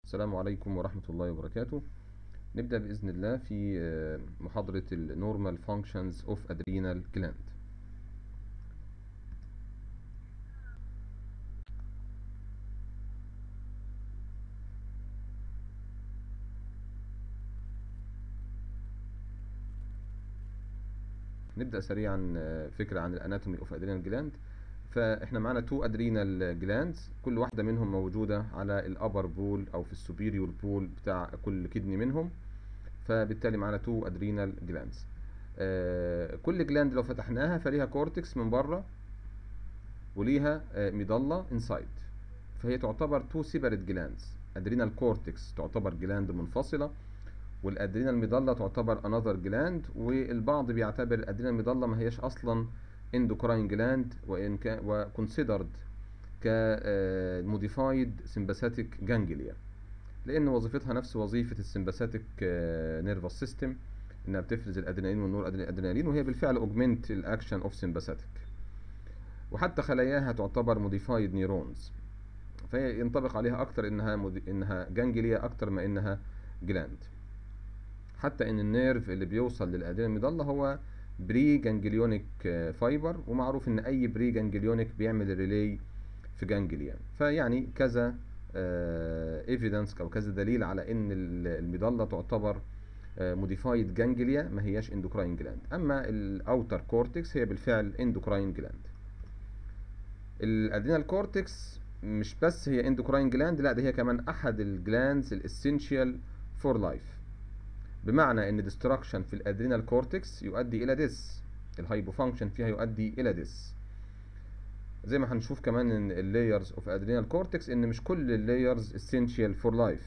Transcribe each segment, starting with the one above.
السلام عليكم ورحمة الله وبركاته نبدأ بإذن الله في آه، محاضرة ال Normal Functions of Adrenal Gland نبدأ سريعا آه، فكرة عن الاناتومي اوف ادرينال جلاند فاحنا معانا تو ادرينال جلاندز كل واحدة منهم موجودة على الابر بول او في السوبيريور بول بتاع كل كدني منهم فبالتالي معانا تو ادرينال جلاندز كل جلاند لو فتحناها فليها كورتكس من بره وليها ميدالا انسايد فهي تعتبر تو سيبريت جلاندز ادرينال كورتكس تعتبر جلاند منفصلة والادرينال ميدالا تعتبر انذر جلاند والبعض بيعتبر الادرينال ميدالا ما هيش اصلا اندوكراين جلاند وان كان وكونسيدرد كموديفايد سمباثيك جانجليا لان وظيفتها نفس وظيفه السمباثيك نيرفس سيستم انها بتفرز الادرينالين والنور ادرينالين وهي بالفعل اوجمنت الاكشن اوف سمباثيك وحتى خلاياها تعتبر موديفايد نيرونز فهي ينطبق عليها اكتر انها مودي... انها جانجليا اكتر ما انها جلاند حتى ان النيرف اللي بيوصل للادرينال ميدالا هو بري جانجليونيك فايبر ومعروف ان اي بري جانجليونيك بيعمل ريلي في جانجليا فيعني كذا ايفيدنس او كذا دليل على ان الميدالا تعتبر موديفايد جانجليا ما هياش اندوكراين جلاند اما الاوتر كورتكس هي بالفعل اندوكراين جلاند الادرينال كورتكس مش بس هي اندوكراين جلاند لا ده هي كمان احد الجلاندز الاسينشال فور لايف بمعنى ان ديستراكشن في الادرينال كورتكس يؤدي الى ديس الهايبو فانكشن فيها يؤدي الى ديس زي ما هنشوف كمان ان اللايرز اوف ادرينال كورتكس ان مش كل اللايرز اسينشال فور لايف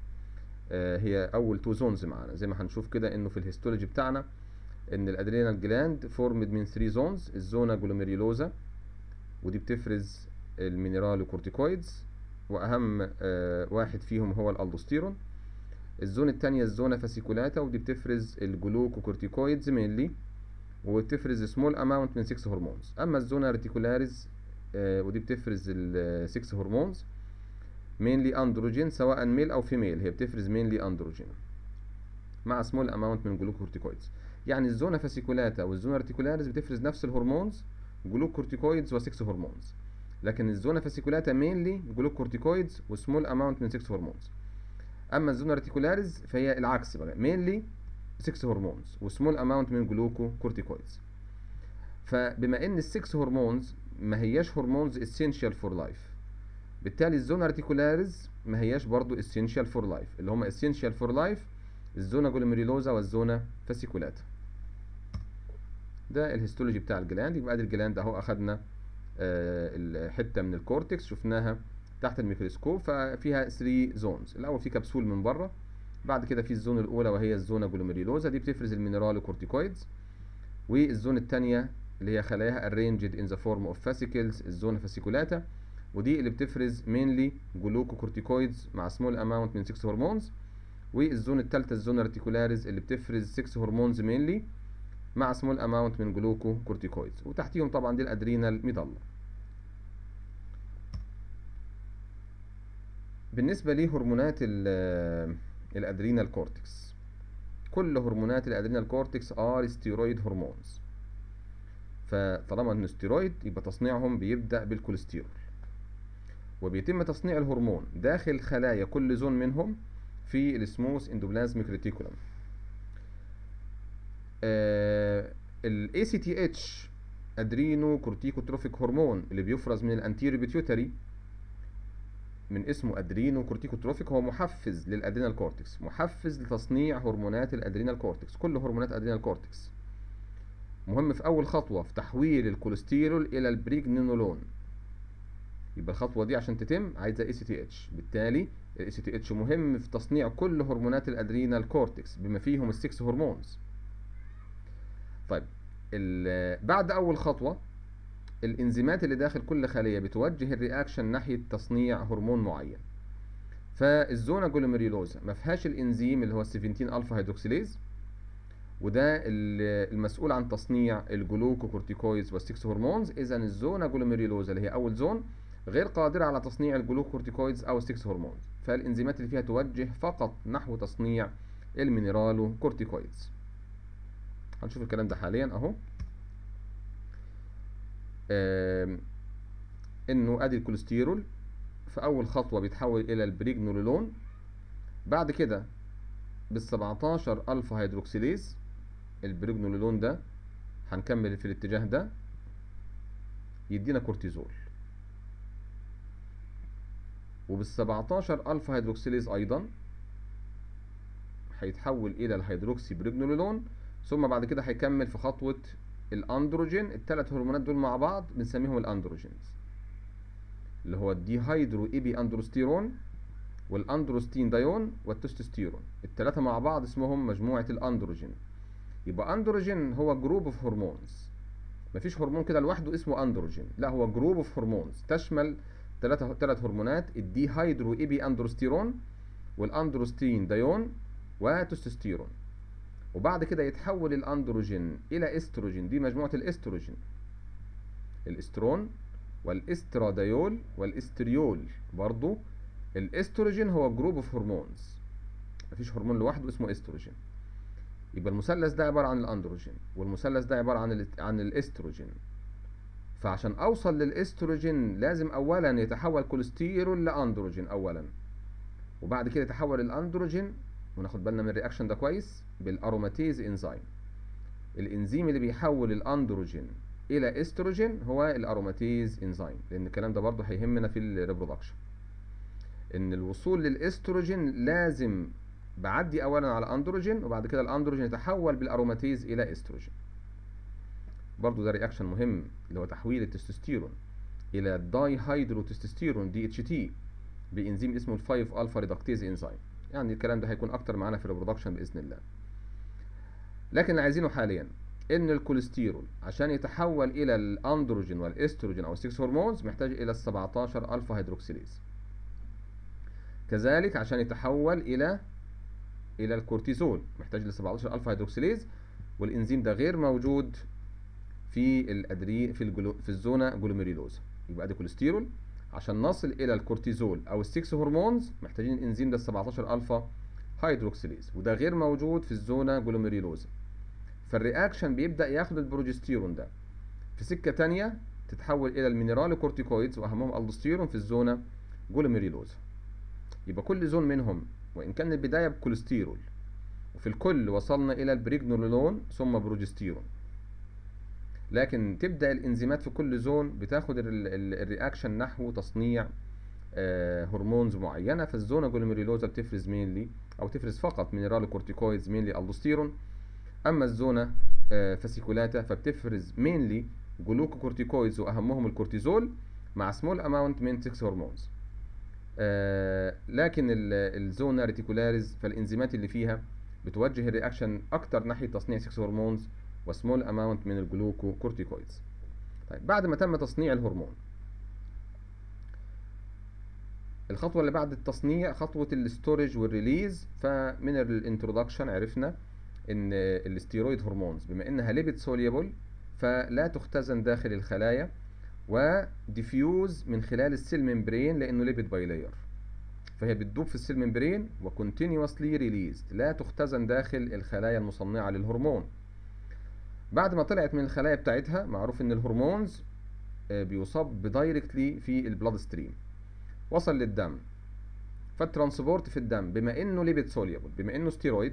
هي اول تو زونز معانا زي ما هنشوف كده انه في الهيستولوجي بتاعنا ان الادرينال جلاند فورمد من 3 زونز الزونا جلوميريلوزا ودي بتفرز المينرال كورتيكويدز واهم آه واحد فيهم هو الالدوستيرون الزون التانية الزونة فاسيكولاتا ودي بتفرز الجلوكوكورتيكويدز مينلي وبتفرز سمول اماونت من 6 هرمونز اما الزونة ريتيكولاريز آه ودي بتفرز ال 6 هرمونز مينلي اندروجين سواء ميل او فيميل هي بتفرز مينلي اندروجين مع سمول اماونت من جلوكورتيكويدز يعني الزونة فاسيكولاتا والزونة ريتيكولاريز بتفرز نفس الهرمونز جلوكورتيكويدز و6 هرمونز لكن الزونة فاسيكولاتا مينلي جلوكورتيكويدز وسمول اماونت من 6 هرمونز اما الزونا ريتيكولاريز فهي العكس بقى مينلي 6 هرمونز وسمول اماونت من جلوكو كورتيكويدز فبما ان ال6 هرمونز ما هياش هرمونز اسينشال فور لايف بالتالي الزونا ريتيكولاريز ما هياش برضو اسينشال فور لايف اللي هم اسينشال فور لايف الزونا جلوميريلوزا والزونا فاسيكولاتا ده الهيستولوجي بتاع الجلاند يبقى ادي الجلاند اهو اخدنا آه حته من الكورتكس شفناها تحت الميكروسكوب ففيها 3 زونز الاول في كبسول من بره بعد كده في الزون الاولى وهي الزونا جلوميريلوزا دي بتفرز المينرال كورتيكويدز والزون الثانيه اللي هي خلاياها arranged in the form of fascicles الزونا فاسيكولاتا ودي اللي بتفرز mainly جلوكوكورتيكويدز مع سمول اماونت من 6 هرمونز والزون الثالثه الزونا ريتيكولاريز اللي بتفرز 6 هرمونز mainly مع سمول اماونت من جلوكوكورتيكويدز وتحتيهم طبعا دي الادرينال ميدالا بالنسبة لهرمونات الادرينال كورتكس كل هرمونات الادرينال كورتكس ار ستيرويد هرمونز فطالما انه ستيرويد يبقى تصنيعهم بيبدأ بالكوليسترول وبيتم تصنيع الهرمون داخل خلايا كل زون منهم في السموث اندوبلازميك ريتيكولم ال ACTH ادرينو كورتيكوتروفيك هرمون اللي بيفرز من الانتيريو بيتيوتري من اسمه ادرينو كورتيكوتروفيك هو محفز للادرينال كورتكس محفز لتصنيع هرمونات الادرينال كورتكس كل هرمونات ادرينال كورتكس مهم في اول خطوه في تحويل الكوليسترول الى البريجنينولون يبقى الخطوه دي عشان تتم عايزه اي سي تي اتش بالتالي الاي سي تي اتش مهم في تصنيع كل هرمونات الادرينال كورتكس بما فيهم السكس هرمونز طيب بعد اول خطوه الانزيمات اللي داخل كل خليه بتوجه الرياكشن ناحيه تصنيع هرمون معين فالزونا جلوميريلوزا ما فيهاش الانزيم اللي هو 17 الفا هيدروكسيليز وده المسؤول عن تصنيع الجلوكوكورتيكويدز والسكس هرمونز اذا الزونا جلوميريلوزا اللي هي اول زون غير قادرة على تصنيع الجلوكورتيكويدز أو السكس هرمونز فالإنزيمات اللي فيها توجه فقط نحو تصنيع المينرالو كورتيكويدز هنشوف الكلام ده حاليا أهو آم، إنه أدي الكوليسترول في أول خطوة بيتحول إلى البريجنولون بعد كده بال 17 ألفا هيدروكسيليز البريجنولون ده هنكمل في الاتجاه ده يدينا كورتيزول وبال 17 ألفا هيدروكسيليز أيضا هيتحول إلى الهيدروكسي بريجنولون ثم بعد كده هيكمل في خطوة الأندروجين الثلاث هرمونات دول مع بعض بنسميهم الأندروجينز اللي هو الديهايدرو إيبي أندروستيرون والأندروستين دايون والتستوستيرون الثلاثة مع بعض اسمهم مجموعة الأندروجين يبقى أندروجين هو جروب اوف هرمونز مفيش هرمون كده لوحده اسمه أندروجين لا هو جروب اوف هرمونز تشمل ثلاثة ثلاث هرمونات الديهايدرو إيبي أندروستيرون والأندروستين دايون وتستوستيرون وبعد كده يتحول الأندروجين إلى إستروجين دي مجموعة الإستروجين الإسترون والاسترادايول والاستريول برضو الاستروجين هو جروب اوف هرمونز مفيش هرمون لوحده اسمه استروجين يبقى المثلث ده عبارة عن الاندروجين والمثلث ده عبارة عن ال عن الاستروجين فعشان اوصل للاستروجين لازم اولا يتحول كوليسترول لاندروجين اولا وبعد كده يتحول الاندروجين وناخد بالنا من الرياكشن ده كويس بالاروماتيز انزيم الانزيم اللي بيحول الاندروجين الى استروجين هو الاروماتيز انزيم لان الكلام ده برضه هيهمنا في الريبرودكشن ان الوصول للاستروجين لازم بعدي اولا على اندروجين وبعد كده الاندروجين يتحول بالاروماتيز الى استروجين برضو ده رياكشن مهم اللي هو تحويل التستوستيرون الى داي هيدرو تستوستيرون دي اتش تي بانزيم اسمه ال 5 الفا ريدكتيز انزيم يعني الكلام ده هيكون اكتر معانا في الريبرودكشن باذن الله لكن اللي عايزينه حاليا ان الكوليسترول عشان يتحول الى الاندروجين والاستروجين او السكس هرمونز محتاج الى ال 17 الفا هيدروكسيليز كذلك عشان يتحول الى الى الكورتيزول محتاج ل 17 الفا هيدروكسيليز والانزيم ده غير موجود في الادري في الجلو في الزونا جلوميريلوزا يبقى ده كوليسترول عشان نصل الى الكورتيزول او السكس هرمونز محتاجين الانزيم ده 17 الفا هيدروكسيليز وده غير موجود في الزونا جلوميريلوزا فالرياكشن بيبدا ياخد البروجستيرون ده في سكه تانية تتحول الى المينرال كورتيكويدز واهمهم الدوستيرون في الزونا جلوميريلوزا يبقى كل زون منهم وإن كان البداية بكوليسترول وفي الكل وصلنا إلى البريجنولون ثم بروجستيرون لكن تبدأ الإنزيمات في كل زون بتاخد الرياكشن نحو تصنيع آه هرمونز معينة فالزونة جلوميريلوزا بتفرز مينلي أو تفرز فقط مينرال كورتيكويدز مينلي الدوستيرون أما الزونة آه فاسيكولاتا فبتفرز مينلي جلوكوكورتيكويدز وأهمهم الكورتيزول مع سمول أماونت من 6 هرمونز آه لكن الزونا ريتيكولاريز فالانزيمات اللي فيها بتوجه الرياكشن اكتر ناحيه تصنيع 6 هرمونز وسمول اماونت من الجلوكو كورتيكويدز طيب بعد ما تم تصنيع الهرمون الخطوه اللي بعد التصنيع خطوه الاستورج والريليز فمن الانترودكشن عرفنا ان الاستيرويد هرمونز بما انها ليبيد سوليبل فلا تختزن داخل الخلايا وديفيوز من خلال السيل ممبرين لانه ليبيد باي لاير فهي بتدوب في السيل ممبرين وكونتينيوسلي ريليزد لا تختزن داخل الخلايا المصنعه للهرمون بعد ما طلعت من الخلايا بتاعتها معروف ان الهرمونز بيصاب بدايركتلي في البلاد ستريم وصل للدم فالترانسبورت في الدم بما انه ليبيد سوليبل بما انه ستيرويد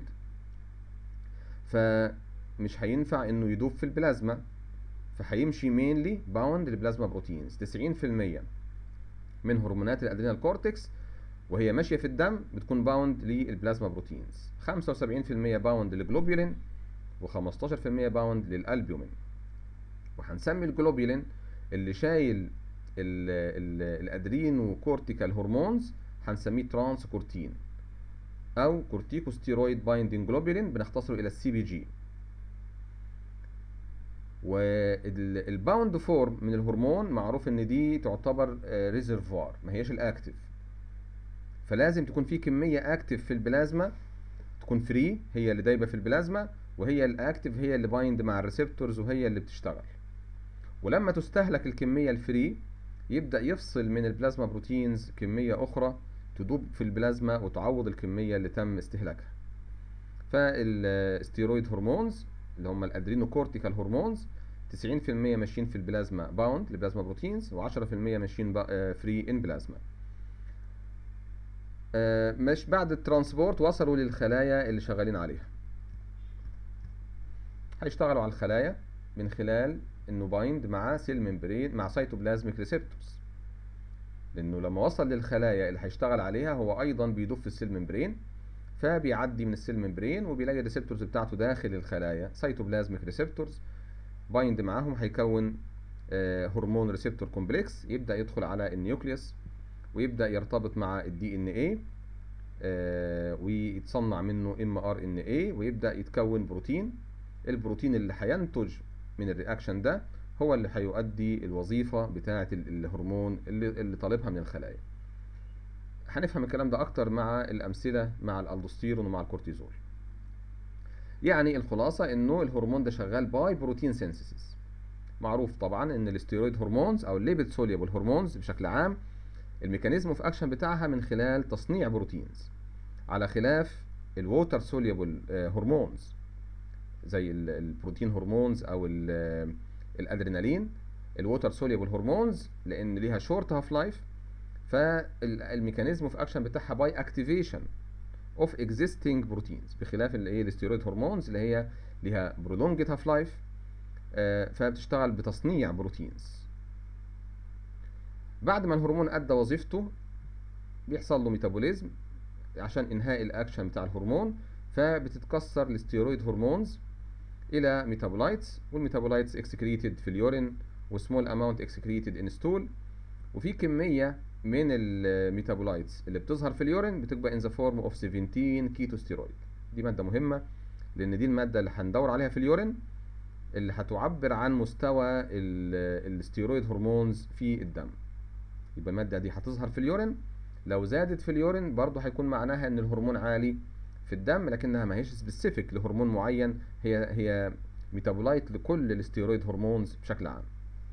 فمش هينفع انه يدوب في البلازما فهيمشي مينلي باوند للبلازما بروتينز 90% من هرمونات الادرينال كورتكس وهي ماشيه في الدم بتكون باوند للبلازما بروتينز 75% باوند للجلوبولين و15% باوند للالبيومين وهنسمي الجلوبولين اللي شايل ال ال الادرينو كورتيكال هرمونز هنسميه ترانس كورتين او كورتيكوستيرويد بايندينج جلوبولين بنختصره الى السي بي جي والباوند فورم من الهرمون معروف ان دي تعتبر ريزرفوار ما هيش الاكتف فلازم تكون في كميه اكتف في البلازما تكون فري هي اللي دايبه في البلازما وهي الاكتف هي اللي بايند مع الريسبتورز وهي اللي بتشتغل ولما تستهلك الكميه الفري يبدأ يفصل من البلازما بروتينز كمية أخرى تدوب في البلازما وتعوض الكمية اللي تم استهلاكها فالستيرويد هرمونز اللي هم الادرينوكورتيكال هرمونز 90% ماشيين في البلازما باوند البلازما بروتينز و10% ماشيين فري ان بلازما مش بعد الترانسبورت وصلوا للخلايا اللي شغالين عليها هيشتغلوا على الخلايا من خلال انه بايند مع سيل ممبرين مع سيتوبلازميك ريسبتورز لانه لما وصل للخلايا اللي هيشتغل عليها هو ايضا بيدوب في السيل ممبرين فبيعدي من السيل ممبرين وبيلاقي الريسبتورز بتاعته داخل الخلايا سيتوبلازميك ريسبتورز بايند معاهم هيكون آه هرمون ريسبتور كومبلكس يبدا يدخل على النيوكليوس ويبدا يرتبط مع الدي ان ايه ويتصنع منه ام ار ان اي ويبدا يتكون بروتين البروتين اللي هينتج من الرياكشن ده هو اللي هيؤدي الوظيفه بتاعه الهرمون اللي, اللي طالبها من الخلايا هنفهم الكلام ده اكتر مع الامثله مع الالدوستيرون ومع الكورتيزول يعني الخلاصه انه الهرمون ده شغال باي بروتين سينثيسيس معروف طبعا ان الاستيرويد هرمونز او الليبيد سوليبل هرمونز بشكل عام الميكانيزم اوف اكشن بتاعها من خلال تصنيع بروتينز على خلاف الووتر سوليبل هرمونز زي البروتين هرمونز او الادرينالين الووتر سوليبل هرمونز لان ليها شورت هاف لايف فالميكانيزم اوف اكشن بتاعها باي اكتيفيشن اوف اكزيستنج بروتينز بخلاف الايه الاستيرويد هرمونز اللي هي ليها برولونجد هاف لايف فبتشتغل بتصنيع بروتينز بعد ما الهرمون ادى وظيفته بيحصل له ميتابوليزم عشان انهاء الاكشن بتاع الهرمون فبتتكسر الستيرويد هرمونز الى ميتابولايتس والميتابولايتس اكسكريتد في اليورين وسمول اماونت اكسكريتد ان ستول وفي كميه من الميتابولايتس اللي بتظهر في اليورين بتبقى ان ذا فورم اوف 17 كيتو ستيرويد دي ماده مهمه لان دي الماده اللي هندور عليها في اليورين اللي هتعبر عن مستوى الستيرويد هرمونز في الدم يبقى الماده دي هتظهر في اليورين لو زادت في اليورين برضه هيكون معناها ان الهرمون عالي في الدم لكنها ما هيش سبيسيفيك لهرمون معين هي هي ميتابولايت لكل الستيرويد هرمونز بشكل عام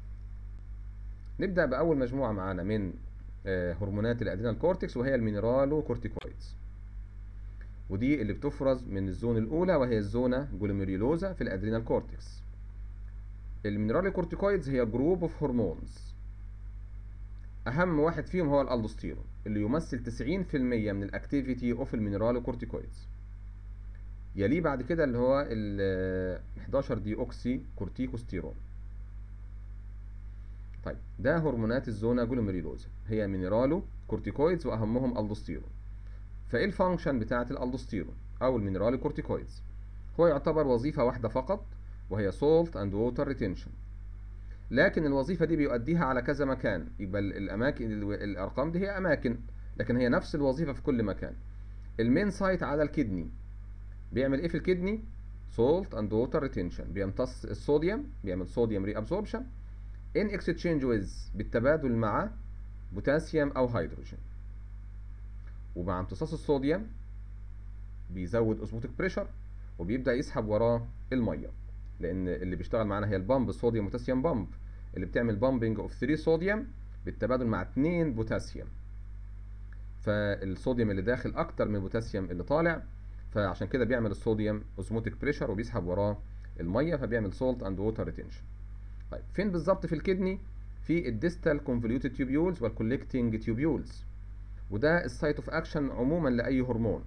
نبدا باول مجموعه معانا من هرمونات الادرينال كورتكس وهي المينرالو كورتيكويدز ودي اللي بتفرز من الزون الاولى وهي الزونه جلوميريولوزا في الادرينال كورتكس المينرالو كورتيكويدز هي جروب اوف هرمونز اهم واحد فيهم هو الالدوستيرون اللي يمثل 90% من الاكتيفيتي اوف المينرالو كورتيكويدز يليه بعد كده اللي هو ال 11 دي اوكسي كورتيكوستيرون طيب ده هرمونات الزونا جلوميريلوزا هي مينرالو كورتيكويدز واهمهم الدوستيرون فايه الفانكشن بتاعه الالدوستيرون او المينرالو كورتيكويدز هو يعتبر وظيفه واحده فقط وهي سولت اند ووتر ريتنشن لكن الوظيفه دي بيؤديها على كذا مكان يبقى الاماكن الارقام دي هي اماكن لكن هي نفس الوظيفه في كل مكان المين سايت على الكدني بيعمل ايه في الكدني سولت اند ووتر ريتنشن بيمتص الصوديوم بيعمل صوديوم ري ابزوربشن ان اكستشينج ويز بالتبادل مع بوتاسيوم او هيدروجين ومع امتصاص الصوديوم بيزود اسبوتيك بريشر وبيبدا يسحب وراه الميه لان اللي بيشتغل معانا هي البامب الصوديوم بوتاسيوم بامب اللي بتعمل بامبنج اوف 3 صوديوم بالتبادل مع 2 بوتاسيوم فالصوديوم اللي داخل اكتر من البوتاسيوم اللي طالع فعشان كده بيعمل الصوديوم اوزموتيك بريشر وبيسحب وراه الميه فبيعمل سولت اند ووتر ريتنشن طيب فين بالظبط في الكدني في الديستال كونفوليوتد تيوبيولز والكولكتنج تيوبيولز وده السايت اوف اكشن عموما لاي هرمون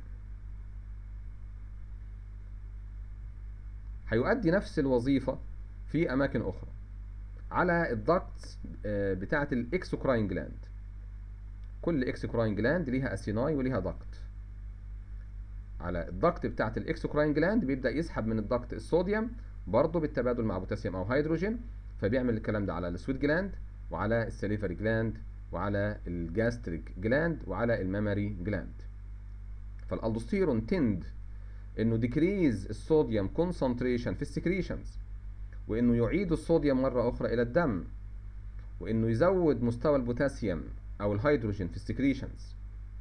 هيؤدي نفس الوظيفة في أماكن أخرى على الضغط بتاعة الإكسوكراين جلاند كل إكسوكراين جلاند ليها أسيناي وليها ضغط على الضغط بتاعة الإكسوكراين جلاند بيبدأ يسحب من الضغط الصوديوم برضه بالتبادل مع بوتاسيوم أو هيدروجين فبيعمل الكلام ده على السويت جلاند وعلى السليفري جلاند وعلى الجاستريك جلاند وعلى الميموري جلاند فالالدوستيرون تند انه ديكريز الصوديوم كونسنتريشن في السكريشنز وانه يعيد الصوديوم مره اخرى الى الدم وانه يزود مستوى البوتاسيوم او الهيدروجين في السكريشنز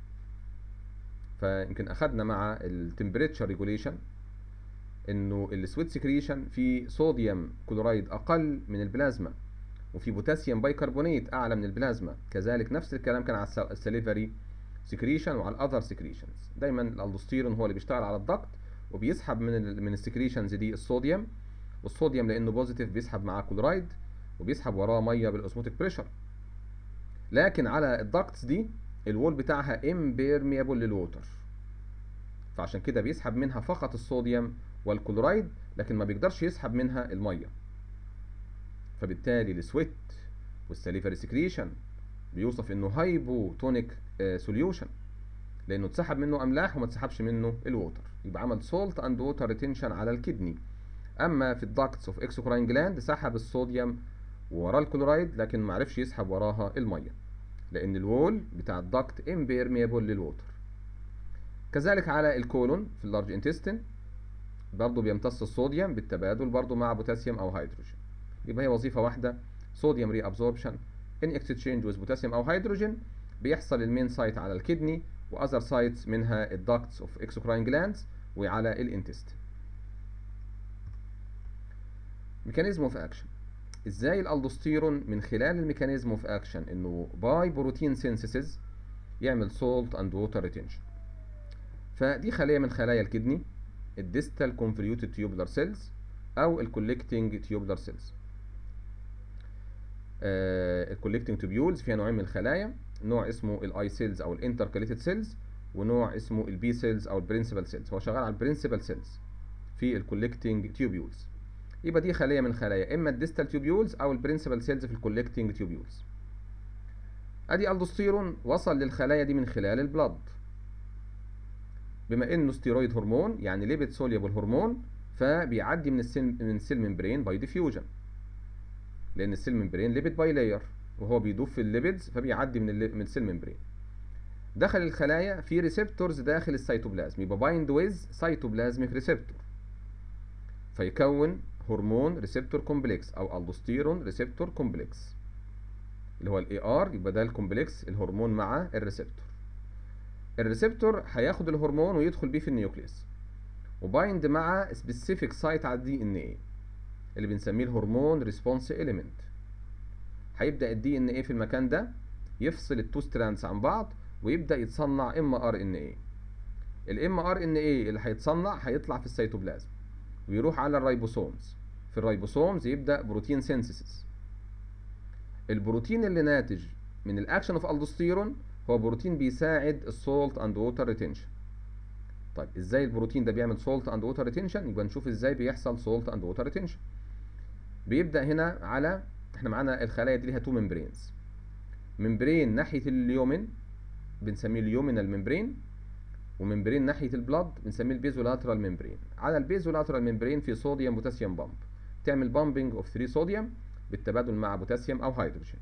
فيمكن اخدنا مع التمبريتشر ريجوليشن انه السويت سكريشن فيه صوديوم كلورايد اقل من البلازما وفي بوتاسيوم بايكربونات اعلى من البلازما كذلك نفس الكلام كان على السليفري سكريشن وعلى الاذر سكريشنز دايما الالدوستيرون هو اللي بيشتغل على الضغط وبيسحب من ال من السكريشنز دي الصوديوم والصوديوم لانه بوزيتيف بيسحب معاه كلورايد وبيسحب وراه ميه بالاسموتيك بريشر لكن على الضغط دي الوول بتاعها امبيرميبل للووتر فعشان كده بيسحب منها فقط الصوديوم والكلورايد لكن ما بيقدرش يسحب منها الميه فبالتالي السويت والسليفري سكريشن بيوصف انه هايبوتونيك سوليوشن لانه اتسحب منه املاح وما اتسحبش منه الووتر يبقى عمل سولت اند ووتر ريتنشن على الكدني اما في الداكتس اوف اكسوكراين جلاند سحب الصوديوم وراه الكلورايد لكن ما عرفش يسحب وراها الميه لان الوول بتاع الداكت امبيرميبل للووتر كذلك على الكولون في اللارج انتستين برضه بيمتص الصوديوم بالتبادل برضه مع بوتاسيوم او هيدروجين يبقى هي وظيفه واحده صوديوم ري ابزوربشن ان اكستشينج ويز بوتاسيوم او هيدروجين بيحصل المين سايت على الكدني واذر سايتس منها الداكتس اوف اكسوكراين جلاندز وعلى الانتستين ميكانيزم اوف اكشن ازاي الالدوستيرون من خلال الميكانيزم اوف اكشن انه باي بروتين سينثيسيس يعمل سولت اند ووتر ريتنشن فدي خليه من خلايا الكدني الديستال كونفوليوتد تيوبولار سيلز او الكولكتنج تيوبولار سيلز الكولكتنج تيوبيولز فيها نوعين من الخلايا نوع اسمه الاي سيلز او الانتركاليتد سيلز ونوع اسمه البي سيلز او البرنسبل سيلز هو شغال على البرنسبل سيلز في الكولكتنج تيوبيولز يبقى دي خليه من خلايا اما الديستال تيوبيولز او البرنسبل سيلز في الكولكتنج تيوبيولز ادي الدوستيرون وصل للخلايا دي من خلال البلد بما انه ستيرويد هرمون يعني ليبيد سوليبل هرمون فبيعدي من السيل من السيل ممبرين باي ديفيوجن لان السيل ممبرين ليبيد باي لاير وهو بيدوب في الليبيدز فبيعدي من اللي من السيل ممبرين دخل الخلايا في ريسبتورز داخل السيتوبلازم يبقى بايند ويز سيتوبلازميك ريسبتور فيكون هرمون ريسبتور كومبلكس او الدوستيرون ريسبتور كومبلكس اللي هو الاي ار يبقى ده الكومبلكس الهرمون مع الريسبتور الريسبتور هياخد الهرمون ويدخل بيه في النيوكليس وبايند مع سبيسيفيك سايت على الدي ان ايه اللي بنسميه الهرمون ريسبونس اليمنت هيبدا الدي ان ايه في المكان ده يفصل التو ستراندز عن بعض ويبدا يتصنع ام ار ان ايه الام ار ان ايه اللي هيتصنع هيطلع في السيتوبلازم ويروح على الريبوسومز في الريبوسومز يبدا بروتين سينثيسيس البروتين اللي ناتج من الاكشن اوف الدوستيرون هو بروتين بيساعد السولت اند ووتر ريتنشن طيب ازاي البروتين ده بيعمل سولت اند ووتر ريتنشن يبقى نشوف ازاي بيحصل سولت اند ووتر ريتنشن بيبدا هنا على احنا معانا الخلايا دي ليها تو ممبرينز ممبرين ناحيه اليومن بنسميه اليومينال ممبرين وممبرين ناحيه البلاد بنسميه البيزولاترال ممبرين على البيزولاترال ممبرين في صوديوم بوتاسيوم بامب تعمل بامبنج اوف 3 صوديوم بالتبادل مع بوتاسيوم او هيدروجين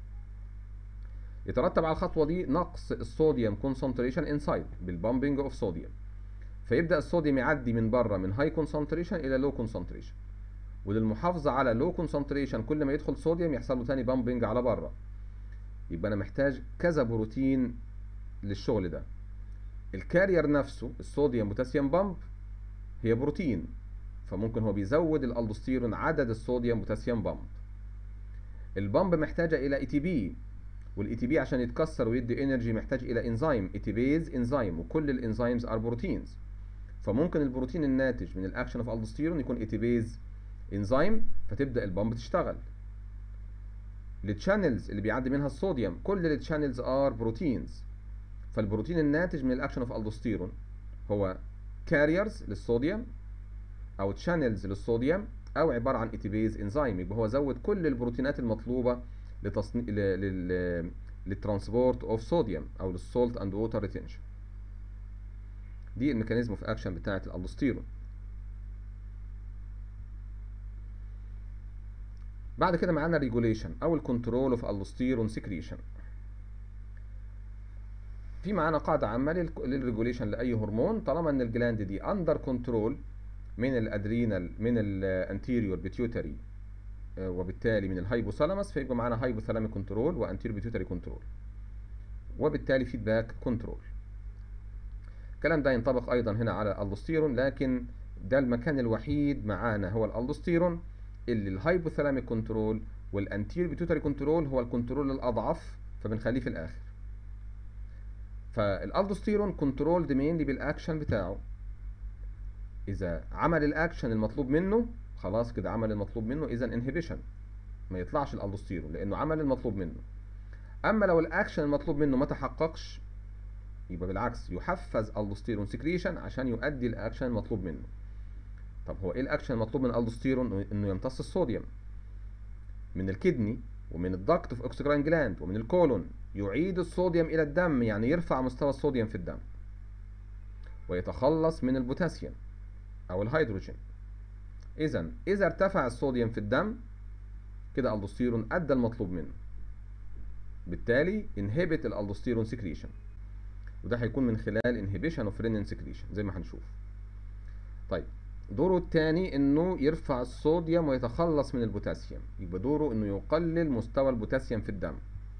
يترتب على الخطوه دي نقص الصوديوم كونسنتريشن انسايد بالبامبنج اوف صوديوم فيبدا الصوديوم يعدي من بره من هاي كونسنتريشن الى لو كونسنتريشن وللمحافظه على لو كونسنتريشن كل ما يدخل صوديوم يحصل له تاني بامبنج على بره يبقى انا محتاج كذا بروتين للشغل ده الكارير نفسه الصوديوم بوتاسيوم بامب هي بروتين فممكن هو بيزود الالدوستيرون عدد الصوديوم بوتاسيوم بامب البامب محتاجه الى اي تي بي والاي تي بي عشان يتكسر ويدي انرجي محتاج الى انزيم اي تي بيز انزيم وكل الانزيمز ار بروتينز فممكن البروتين الناتج من الاكشن اوف الدوستيرون يكون اي تي بيز انزيم فتبدا البامب تشتغل التشانلز اللي بيعدي منها الصوديوم كل التشانلز ار بروتينز فالبروتين الناتج من الاكشن اوف الدوستيرون هو كاريرز للصوديوم او تشانلز للصوديوم او عباره عن ايتيبيز انزيم يبقى هو زود كل البروتينات المطلوبه لتصنيع لل... للترانسبورت اوف صوديوم او للسولت اند ووتر ريتنشن دي الميكانيزم اوف اكشن بتاعه الالدوستيرون بعد كده معانا ريجوليشن او الكنترول اوف الدوستيرون سكريشن في معانا قاعده عامه للريجوليشن لاي هرمون طالما ان الجلاند دي اندر كنترول من الادرينال من الانتيريور بيتيوتري وبالتالي من الهايبوثالاموس فيبقى معانا هايبوثالاميك كنترول وانتيريور بيتيوتري كنترول وبالتالي فيدباك كنترول الكلام ده ينطبق ايضا هنا على الالدوستيرون لكن ده المكان الوحيد معانا هو الالدوستيرون اللي الهايبوثالاميك كنترول والانتير بيتوتري كنترول هو الكنترول الاضعف فبنخليه في الاخر فالالدوستيرون كنترولد مينلي بالاكشن بتاعه اذا عمل الاكشن المطلوب منه خلاص كده عمل المطلوب منه اذا انهبيشن ما يطلعش الالدوستيرون لانه عمل المطلوب منه اما لو الاكشن المطلوب منه ما تحققش يبقى بالعكس يحفز الدوستيرون سكريشن عشان يؤدي الاكشن المطلوب منه طب هو ايه الاكشن المطلوب من الالدوستيرون انه يمتص الصوديوم من الكدني ومن الضغط في اوكسجرين جلاند ومن الكولون يعيد الصوديوم الى الدم يعني يرفع مستوى الصوديوم في الدم ويتخلص من البوتاسيوم او الهيدروجين اذا اذا ارتفع الصوديوم في الدم كده الالدوستيرون ادى المطلوب منه بالتالي انهبت الالدوستيرون سكريشن وده هيكون من خلال انهبيشن اوف رينين سكريشن زي ما هنشوف طيب دوره الثاني انه يرفع الصوديوم ويتخلص من البوتاسيوم يبقى دوره انه يقلل مستوى البوتاسيوم في الدم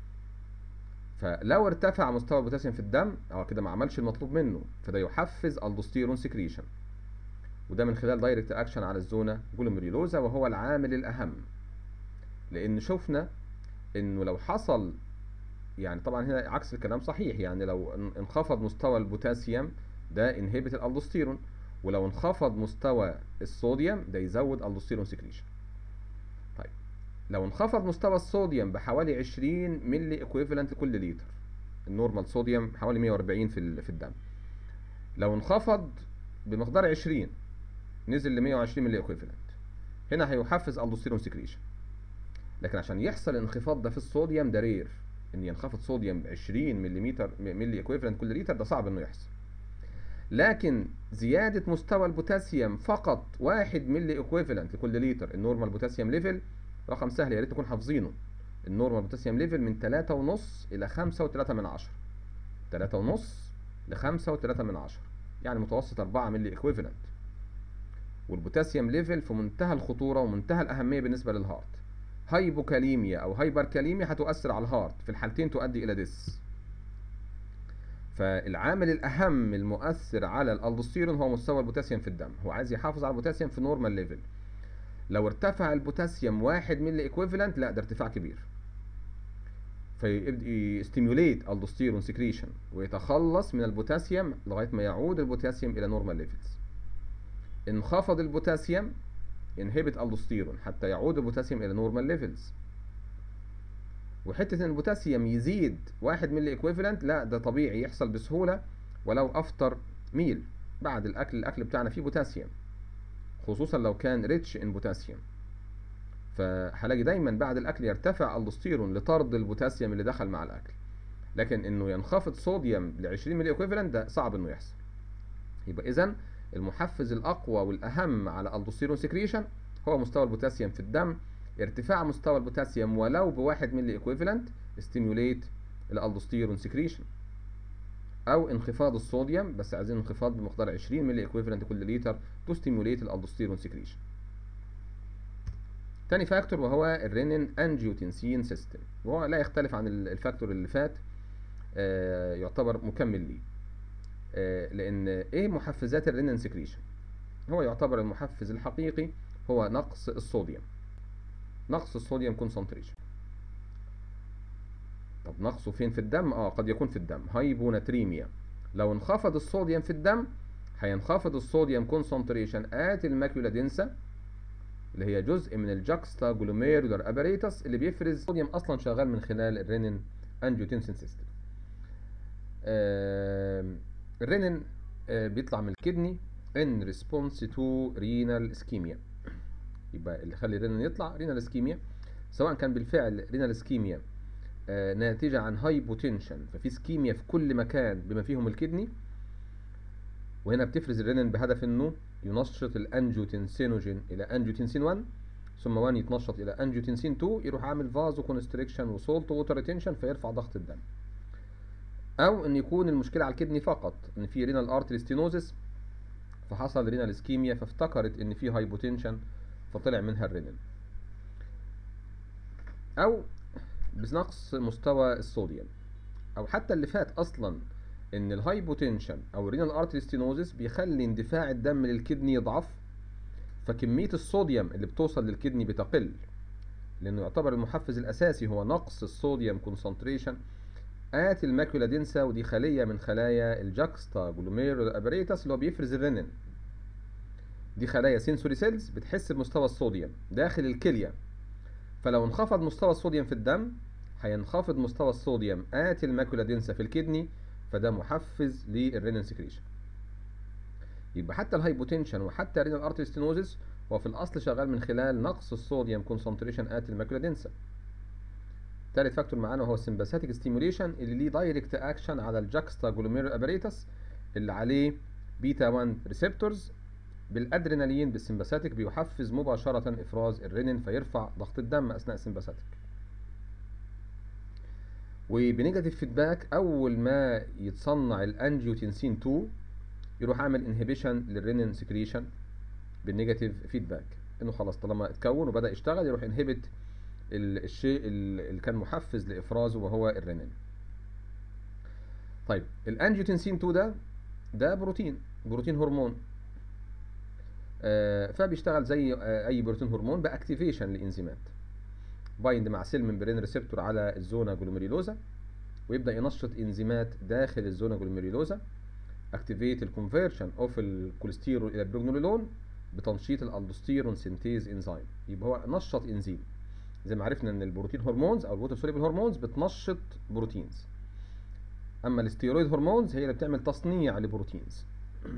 فلو ارتفع مستوى البوتاسيوم في الدم اه كده ما عملش المطلوب منه فده يحفز الدوستيرون سكريشن وده من خلال دايركت اكشن على الزونه جلوميريولوزا وهو العامل الاهم لان شفنا انه لو حصل يعني طبعا هنا عكس الكلام صحيح يعني لو انخفض مستوى البوتاسيوم ده انهبت الالدوستيرون ولو انخفض مستوى الصوديوم ده يزود الدوستيرون سكريشن طيب لو انخفض مستوى الصوديوم بحوالي 20 ملي اكويفالنت كل لتر النورمال صوديوم حوالي 140 في في الدم لو انخفض بمقدار 20 نزل ل 120 ملي اكويفالنت هنا هيحفز الدوستيرون سكريشن لكن عشان يحصل الانخفاض ده في الصوديوم ده رير ان ينخفض صوديوم 20 ملي ملي اكويفالنت كل لتر ده صعب انه يحصل لكن زيادة مستوى البوتاسيوم فقط 1 ملي اكويفالنت لكل لتر النورمال بوتاسيوم ليفل رقم سهل يا ريت تكون حافظينه النورمال بوتاسيوم ليفل من 3.5 الى 5.3 من 10 3.5 ل 5.3 من 10 يعني متوسط 4 ملي اكويفالنت والبوتاسيوم ليفل في منتهى الخطورة ومنتهى الأهمية بالنسبة للهارت هايبوكاليميا أو هايبركاليميا هتؤثر على الهارت في الحالتين تؤدي إلى ديس فالعامل الأهم المؤثر على الألدوستيرون هو مستوى البوتاسيوم في الدم هو عايز يحافظ على البوتاسيوم في نورمال ليفل لو ارتفع البوتاسيوم واحد ملي ايكويفالنت لا ده ارتفاع كبير فيستيموليت الدوستيرون سكريشن ويتخلص من البوتاسيوم لغايه ما يعود البوتاسيوم الى نورمال ليفلز انخفض البوتاسيوم ينهبت الدوستيرون حتى يعود البوتاسيوم الى نورمال ليفلز وحته ان البوتاسيوم يزيد واحد ملي ايكويفالنت لا ده طبيعي يحصل بسهوله ولو افطر ميل بعد الاكل الاكل بتاعنا فيه بوتاسيوم خصوصا لو كان ريتش ان بوتاسيوم فهلاقي دايما بعد الاكل يرتفع الدوستيرون لطرد البوتاسيوم اللي دخل مع الاكل لكن انه ينخفض صوديوم ل 20 ملي ايكويفالنت ده صعب انه يحصل يبقى اذا المحفز الاقوى والاهم على الدوستيرون سكريشن هو مستوى البوتاسيوم في الدم ارتفاع مستوى البوتاسيوم ولو بواحد ملي ايكويفالنت ستيموليت الالدوستيرون سكريشن او انخفاض الصوديوم بس عايزين انخفاض بمقدار 20 ملي ايكويفالنت كل لتر تو ستيموليت الالدوستيرون سكريشن تاني فاكتور وهو الرينين انجيوتنسين سيستم وهو لا يختلف عن الفاكتور اللي فات آه يعتبر مكمل ليه آه لان ايه محفزات الرينين سكريشن هو يعتبر المحفز الحقيقي هو نقص الصوديوم نقص الصوديوم كونسنتريشن طب نقصه فين في الدم اه قد يكون في الدم هايبوناتريميا لو انخفض الصوديوم في الدم هينخفض الصوديوم كونسنتريشن ات الماكيولا دينسا اللي هي جزء من الجاكستا جلوميرولار اباريتس اللي بيفرز الصوديوم اصلا شغال من خلال الرينين انجيوتنسين سيستم آه الرينين آه بيطلع من الكدني ان ريسبونس تو رينال اسكيميا يبقى اللي يخلي الرينين يطلع رينال اسكيميا سواء كان بالفعل رينال اسكيميا آه ناتجة عن هايبوتنشن ففي سكيميا في كل مكان بما فيهم الكدني وهنا بتفرز الرينين بهدف انه ينشط الانجيوتنسينوجين الى انجيوتنسين 1 ثم 1 يتنشط الى انجيوتنسين 2 يروح عامل فازو كونستريكشن وسولت ووتر ريتنشن فيرفع ضغط الدم او ان يكون المشكله على الكدني فقط ان في رينال ارتري ستينوزس فحصل رينال اسكيميا فافتكرت ان في هايبوتنشن فطلع منها الرينين او بنقص مستوى الصوديوم او حتى اللي فات اصلا ان الهايبوتنشن او الرينال ارتري ستينوزس بيخلي اندفاع الدم للكدني يضعف فكميه الصوديوم اللي بتوصل للكدني بتقل لانه يعتبر المحفز الاساسي هو نقص الصوديوم كونسنتريشن ات الماكولا دينسا ودي خليه من خلايا الجاكستا جلوميرو ابريتاس اللي هو بيفرز الرنين دي خلايا سنسوري سيلز بتحس بمستوى الصوديوم داخل الكليه فلو انخفض مستوى الصوديوم في الدم هينخفض مستوى الصوديوم ات الماكولا دينسا في الكدني فده محفز للرينين سكريشن يبقى حتى الهايبوتنشن وحتى الرينال ارتري ستينوزس هو في الاصل شغال من خلال نقص الصوديوم كونسنتريشن ات الماكولا دينسا تالت فاكتور معانا هو السمباثيك ستيموليشن اللي ليه دايركت اكشن على الجاكستا جلوميرو ابريتس اللي عليه بيتا 1 ريسبتورز بالادرينالين بالسمباثيك بيحفز مباشره افراز الرينين فيرفع ضغط الدم اثناء السمباثيك وبنيجاتيف فيدباك اول ما يتصنع الانجيوتنسين 2 يروح عامل انهبيشن للرينين سكريشن بالنيجاتيف فيدباك انه خلاص طالما اتكون وبدا يشتغل يروح انهبت الشيء اللي كان محفز لافرازه وهو الرينين طيب الانجيوتنسين 2 ده ده بروتين بروتين هرمون آه فبيشتغل زي آه اي بروتين هرمون باكتيفيشن لانزيمات بايند مع سيل ممبرين ريسبتور على الزونا جلوميريلوزا ويبدا ينشط انزيمات داخل الزونا جلوميريلوزا اكتيفيت الكونفرشن اوف الكوليسترول الى البروجنولون بتنشيط الالدوستيرون سينتيز انزيم يبقى هو نشط انزيم زي ما عرفنا ان البروتين هرمونز او الووتر سوليبل هرمونز بتنشط بروتينز اما الستيرويد هرمونز هي اللي بتعمل تصنيع لبروتينز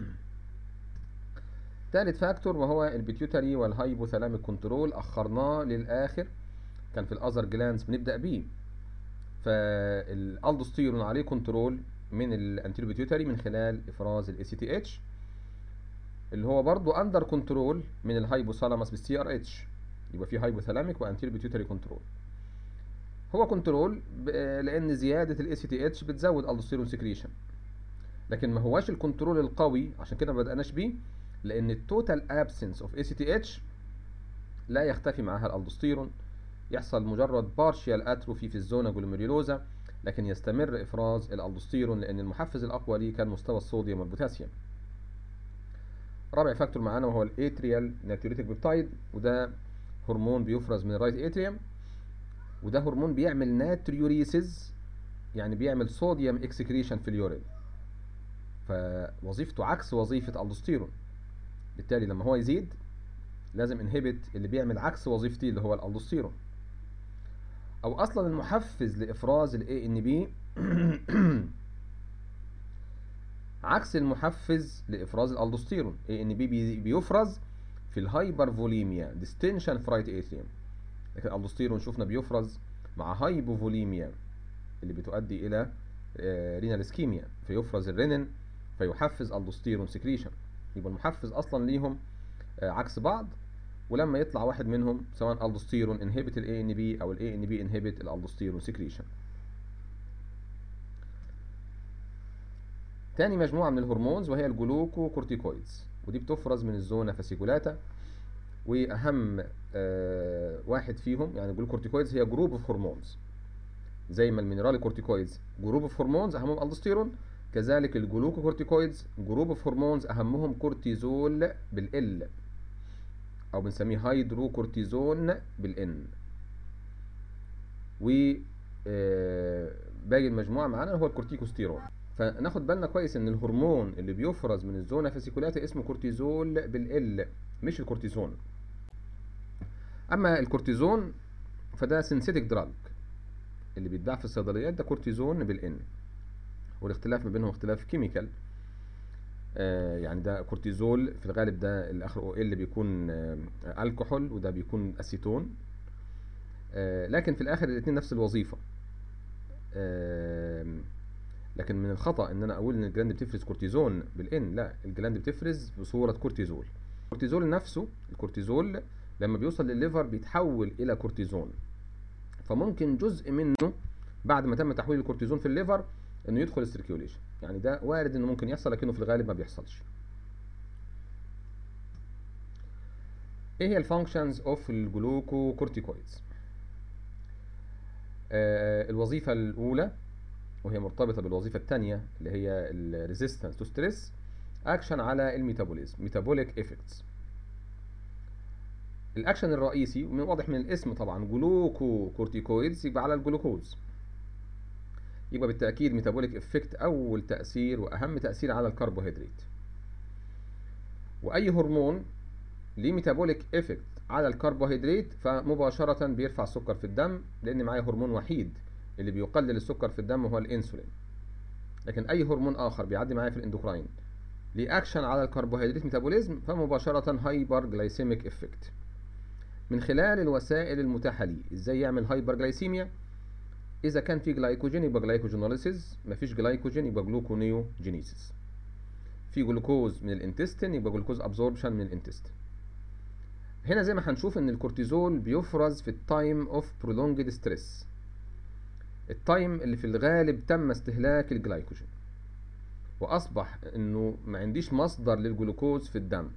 ثالث فاكتور وهو البيتيوتري والهايبوثالاميك كنترول اخرناه للاخر كان في الاذر جلانز بنبدا بيه فالالدوستيرون عليه كنترول من الانتيرو بيتيوتري من خلال افراز الاي سي تي اتش اللي هو برضو اندر كنترول من الهايبوثالاموس بالسي ار اتش يبقى في هايبوثالاميك وانتيرو بيتيوتري كنترول هو كنترول لان زياده الاي سي تي اتش بتزود الدوستيرون سكريشن لكن ما هواش الكنترول القوي عشان كده ما بدأناش بيه لان التوتال ابسنس اوف اي سي تي اتش لا يختفي معاها الالدوستيرون يحصل مجرد بارشيال اتروفي في الزونا جلوميريلوزا لكن يستمر افراز الالدوستيرون لان المحفز الاقوى ليه كان مستوى الصوديوم والبوتاسيوم رابع فاكتور معانا وهو الاتريال ناتيوريتيك بيبتايد وده هرمون بيفرز من الرايت اتريوم وده هرمون بيعمل ناتريوريسيز يعني بيعمل صوديوم اكسكريشن في اليورين فوظيفته عكس وظيفة الالدوستيرون بالتالي لما هو يزيد لازم انهبت اللي بيعمل عكس وظيفتي اللي هو الالدوستيرون او اصلا المحفز لافراز الاي ان بي عكس المحفز لافراز الالدوستيرون اي ان بي بيفرز في الهايبر فوليميا ديستنشن فرايت اتريوم لكن الالدوستيرون شفنا بيفرز مع هايبوفوليميا اللي بتؤدي الى رينال اسكيميا فيفرز الرينين فيحفز الدوستيرون سكريشن يبقى المحفز اصلا ليهم عكس بعض ولما يطلع واحد منهم سواء الدوستيرون انهبت الاي ان بي او الاي ان بي انهبت الالدوستيرون سكريشن تاني مجموعة من الهرمونز وهي الجلوكوكورتيكويدز ودي بتفرز من الزونة فاسيكولاتا واهم آه واحد فيهم يعني الجلوكورتيكويدز هي جروب اوف هرمونز زي ما المينرالي كورتيكويدز جروب اوف هرمونز اهمهم الدوستيرون كذلك الجلوكوكورتيكويدز جروب اوف هرمونز اهمهم كورتيزول بالال او بنسميه هيدروكورتيزون بالان و آه باقي المجموعه معانا هو الكورتيكوستيرون فناخد بالنا كويس ان الهرمون اللي بيفرز من الزونه فاسيكولاتا اسمه كورتيزول بالال مش الكورتيزون اما الكورتيزون فده سينثيتك دراج اللي بيتباع في الصيدليات ده كورتيزون بالان والاختلاف ما بينهم اختلاف كيميكال آه يعني ده كورتيزول في الغالب ده الاخر او ال بيكون آه الكحول وده بيكون اسيتون آه لكن في الاخر الاثنين نفس الوظيفه لكن من الخطا ان انا اقول ان الجلاند بتفرز كورتيزون بالان لا الجلاند بتفرز بصوره كورتيزول الكورتيزول نفسه الكورتيزول لما بيوصل للليفر بيتحول الى كورتيزون فممكن جزء منه بعد ما تم تحويل الكورتيزون في الليفر انه يدخل السيركيوليشن يعني ده وارد انه ممكن يحصل لكنه في الغالب ما بيحصلش ايه هي الفانكشنز اوف الجلوكوكورتيكويدز آه الوظيفه الاولى وهي مرتبطه بالوظيفه الثانيه اللي هي الريزيستنس تو ستريس اكشن على الميتابوليزم ميتابوليك افكتس الاكشن الرئيسي من واضح من الاسم طبعا جلوكو كورتيكويدز يبقى على الجلوكوز يبقى بالتاكيد ميتابوليك افكت اول تاثير واهم تاثير على الكربوهيدرات واي هرمون ليه ميتابوليك افكت على الكربوهيدرات فمباشره بيرفع السكر في الدم لان معايا هرمون وحيد اللي بيقلل السكر في الدم هو الانسولين لكن اي هرمون اخر بيعدي معايا في الاندوكراين ليه اكشن على الكربوهيدرات ميتابوليزم فمباشره هايبر جلايسيميك افكت من خلال الوسائل المتاحه ليه ازاي يعمل هايبر جلايسيميا اذا كان في جلايكوجين يبقى جلايكوجينوليسيس مفيش جلايكوجين يبقى جلوكونيوجينيسيس في جلوكوز من الانتستين يبقى جلوكوز ابزوربشن من الانتستين هنا زي ما هنشوف ان الكورتيزول بيفرز في التايم اوف prolonged ستريس التايم اللي في الغالب تم استهلاك الجلايكوجين واصبح انه ما عنديش مصدر للجلوكوز في الدم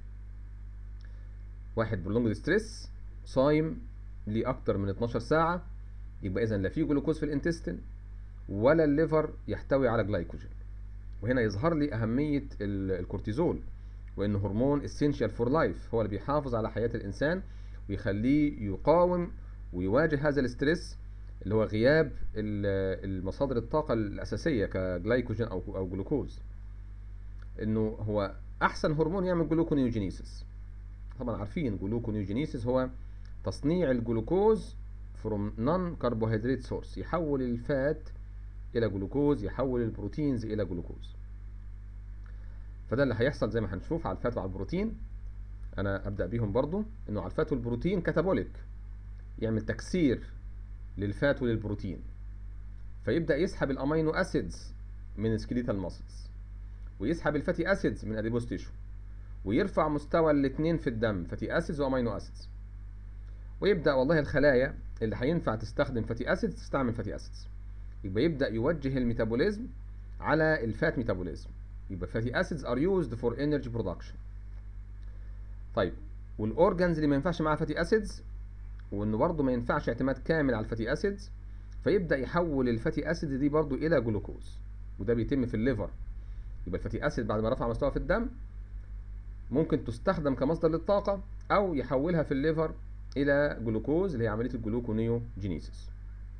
واحد prolonged ستريس صايم لأكتر من 12 ساعة يبقى إذا لا في جلوكوز في الانتستين ولا الليفر يحتوي على جلايكوجين وهنا يظهر لي أهمية الكورتيزول وإنه هرمون essential for life هو اللي بيحافظ على حياة الإنسان ويخليه يقاوم ويواجه هذا الاسترس اللي هو غياب المصادر الطاقة الأساسية كجلايكوجين أو أو جلوكوز إنه هو أحسن هرمون يعمل جلوكونيوجينيسيس طبعا عارفين جلوكونيوجينيسيس هو تصنيع الجلوكوز from non carbohydrate source يحول الفات الى جلوكوز يحول البروتينز الى جلوكوز فده اللي هيحصل زي ما هنشوف على الفات وعلى البروتين انا ابدا بيهم برضو انه على الفات والبروتين كاتابوليك يعمل تكسير للفات وللبروتين فيبدا يسحب الامينو اسيدز من سكيليتال ماسلز ويسحب الفاتي اسيدز من اديبوس تيشو ويرفع مستوى الاثنين في الدم فاتي اسيدز وامينو اسيدز ويبدا والله الخلايا اللي هينفع تستخدم فاتي اسيدز تستعمل فاتي اسيدز يبقى يبدا يوجه الميتابوليزم على الفات ميتابوليزم يبقى فاتي اسيدز ار يوزد فور انرجي برودكشن طيب والاورجنز اللي ما ينفعش معاها فاتي اسيدز وانه برضه ما ينفعش اعتماد كامل على الفاتي اسيدز فيبدا يحول الفاتي اسيدز دي برضه الى جلوكوز وده بيتم في الليفر يبقى الفاتي اسيد بعد ما رفع مستوى في الدم ممكن تستخدم كمصدر للطاقة أو يحولها في الليفر إلى جلوكوز اللي هي عملية الجلوكونيوجينيسيس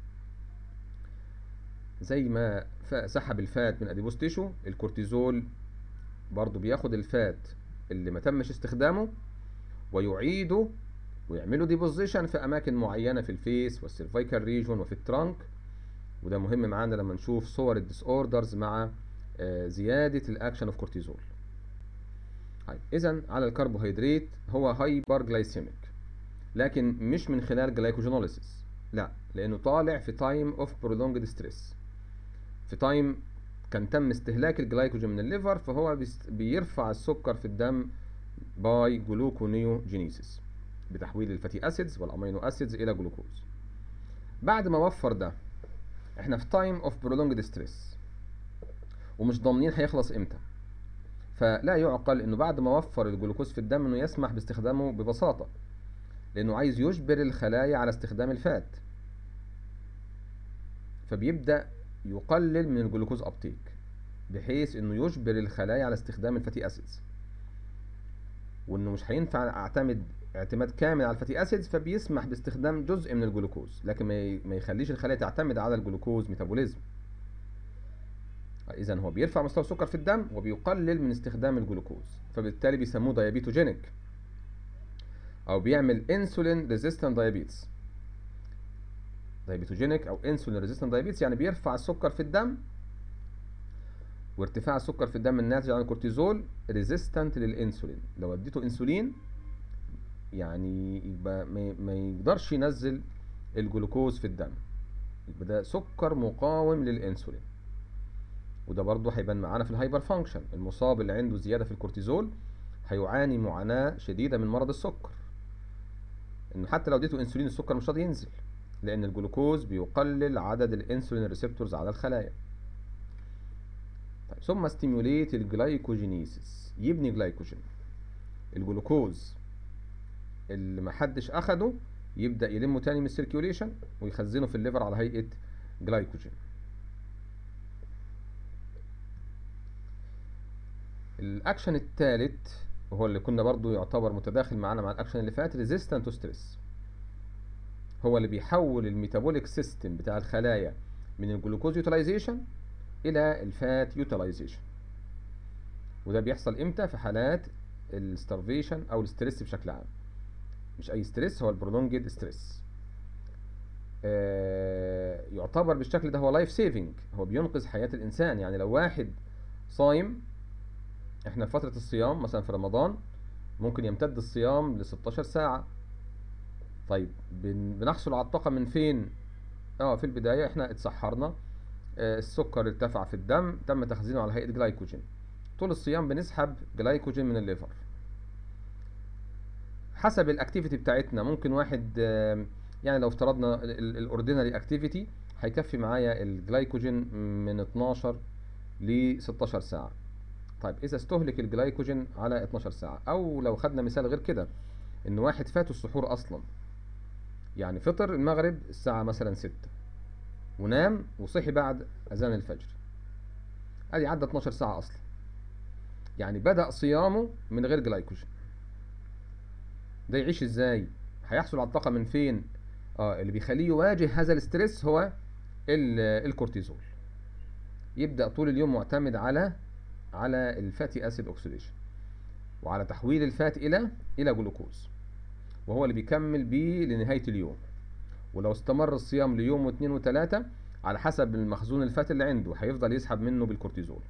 زي ما سحب الفات من أديبوس تيشو الكورتيزول برضو بياخد الفات اللي ما تمش استخدامه ويعيده ويعملوا ديبوزيشن في أماكن معينة في الفيس والسيرفايكال ريجون وفي الترانك وده مهم معانا لما نشوف صور الديس اوردرز مع زيادة الأكشن اوف كورتيزول طيب اذا على الكربوهيدرات هو هايبر جلايسيميك لكن مش من خلال جلايكوجينوليسيس لا لانه طالع في تايم اوف prolonged ستريس في تايم كان تم استهلاك الجلايكوجين من الليفر فهو بيرفع السكر في الدم باي جلوكونيوجينيسيس بتحويل الفاتي اسيدز والامينو اسيدز الى جلوكوز بعد ما وفر ده احنا في تايم اوف prolonged ستريس ومش ضامنين هيخلص امتى فلا يعقل انه بعد ما وفر الجلوكوز في الدم انه يسمح باستخدامه ببساطة لانه عايز يجبر الخلايا على استخدام الفات فبيبدأ يقلل من الجلوكوز ابتيك بحيث انه يجبر الخلايا على استخدام الفاتي اسيدز وانه مش هينفع اعتمد اعتماد كامل على الفاتي اسيدز فبيسمح باستخدام جزء من الجلوكوز لكن ما يخليش الخلايا تعتمد على الجلوكوز ميتابوليزم اذا هو بيرفع مستوى السكر في الدم وبيقلل من استخدام الجلوكوز فبالتالي بيسموه دايابيتوجينيك او بيعمل انسولين ريزيستنت دايابيتس دايابيتوجينيك او انسولين ريزيستنت دايابيتس يعني بيرفع السكر في الدم وارتفاع السكر في الدم الناتج عن الكورتيزول ريزيستنت للانسولين لو اديته انسولين يعني يبقى ما يقدرش ينزل الجلوكوز في الدم يبقى ده سكر مقاوم للانسولين وده برضه هيبان معانا في الهايبر فانكشن المصاب اللي عنده زياده في الكورتيزول هيعاني معاناه شديده من مرض السكر انه حتى لو اديته انسولين السكر مش راضي ينزل لان الجلوكوز بيقلل عدد الانسولين ريسبتورز على الخلايا طيب ثم ستيموليت الجلايكوجينيسيس يبني جلايكوجين الجلوكوز اللي محدش اخده يبدا يلمه تاني من السيركيوليشن ويخزنه في الليفر على هيئه جلايكوجين الاكشن الثالث وهو اللي كنا برضو يعتبر متداخل معانا مع الاكشن اللي فات resistant to stress هو اللي بيحول الميتابوليك سيستم بتاع الخلايا من الجلوكوز يوتيلايزيشن الى الفات يوتيلايزيشن وده بيحصل امتى في حالات الستارفيشن او الستريس بشكل عام مش اي ستريس هو البرولونجد ستريس آه يعتبر بالشكل ده هو لايف سيفنج هو بينقذ حياة الانسان يعني لو واحد صايم احنا في فترة الصيام مثلا في رمضان ممكن يمتد الصيام ل 16 ساعة طيب بن بنحصل على الطاقة من فين اه في البداية احنا اتسحرنا آه السكر ارتفع في الدم تم تخزينه على هيئة جلايكوجين طول الصيام بنسحب جلايكوجين من الليفر حسب الاكتيفيتي بتاعتنا ممكن واحد آه يعني لو افترضنا الاوردينري اكتيفيتي هيكفي معايا الجلايكوجين من 12 ل 16 ساعة طيب اذا استهلك الجلايكوجين على 12 ساعة او لو خدنا مثال غير كده ان واحد فاته السحور اصلا يعني فطر المغرب الساعة مثلا 6 ونام وصحي بعد اذان الفجر ادي عدى 12 ساعة اصلا يعني بدأ صيامه من غير جلايكوجين ده يعيش ازاي هيحصل على الطاقة من فين اه اللي بيخليه يواجه هذا الاسترس هو الكورتيزول يبدأ طول اليوم معتمد على على الفاتي اسيد اوكسيديشن وعلى تحويل الفات الى الى جلوكوز وهو اللي بيكمل بيه لنهاية اليوم ولو استمر الصيام ليوم واثنين وثلاثة على حسب المخزون الفات اللي عنده هيفضل يسحب منه بالكورتيزول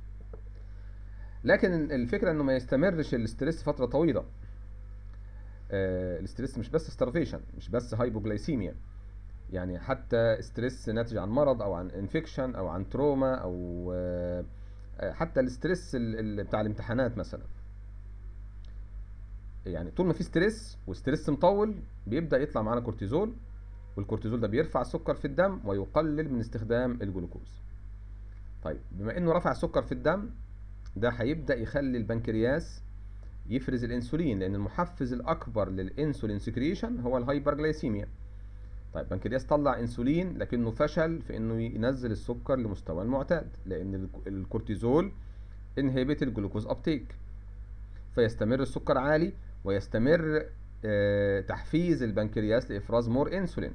لكن الفكرة انه ما يستمرش الاسترس فترة طويلة آه الاسترس مش بس ستارفيشن مش بس هايبوجلايسيميا يعني حتى ستريس ناتج عن مرض او عن انفكشن او عن تروما او آه حتى الاسترس بتاع الامتحانات مثلا يعني طول ما في ستريس وستريس مطول بيبدا يطلع معانا كورتيزول والكورتيزول ده بيرفع السكر في الدم ويقلل من استخدام الجلوكوز طيب بما انه رفع السكر في الدم ده هيبدا يخلي البنكرياس يفرز الانسولين لان المحفز الاكبر للانسولين سكريشن هو الهايبرجلايسيميا طيب البنكرياس طلع انسولين لكنه فشل في انه ينزل السكر لمستوى المعتاد لان الكورتيزول انهبت الجلوكوز ابتيك فيستمر السكر عالي ويستمر اه تحفيز البنكرياس لافراز مور انسولين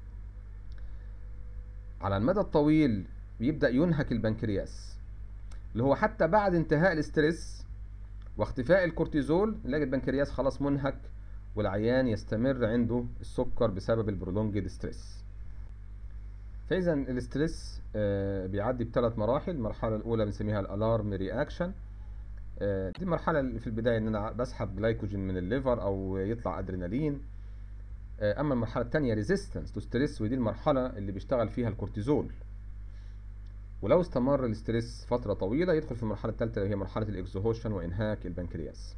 على المدى الطويل بيبدا ينهك البنكرياس اللي هو حتى بعد انتهاء الاسترس واختفاء الكورتيزول نلاقي البنكرياس خلاص منهك والعيان يستمر عنده السكر بسبب البرولونجد ستريس فاذا الاسترس آه بيعدي بثلاث مراحل المرحله الاولى بنسميها الالارم رياكشن آه دي المرحله اللي في البدايه ان انا بسحب جلايكوجين من الليفر او يطلع ادرينالين آه اما المرحله الثانيه ريزيستنس تو ستريس ودي المرحله اللي بيشتغل فيها الكورتيزول ولو استمر الاسترس فتره طويله يدخل في المرحله الثالثه اللي هي مرحله الاكزوهوشن وانهاك البنكرياس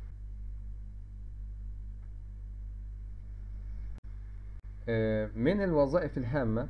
من الوظائف الهامة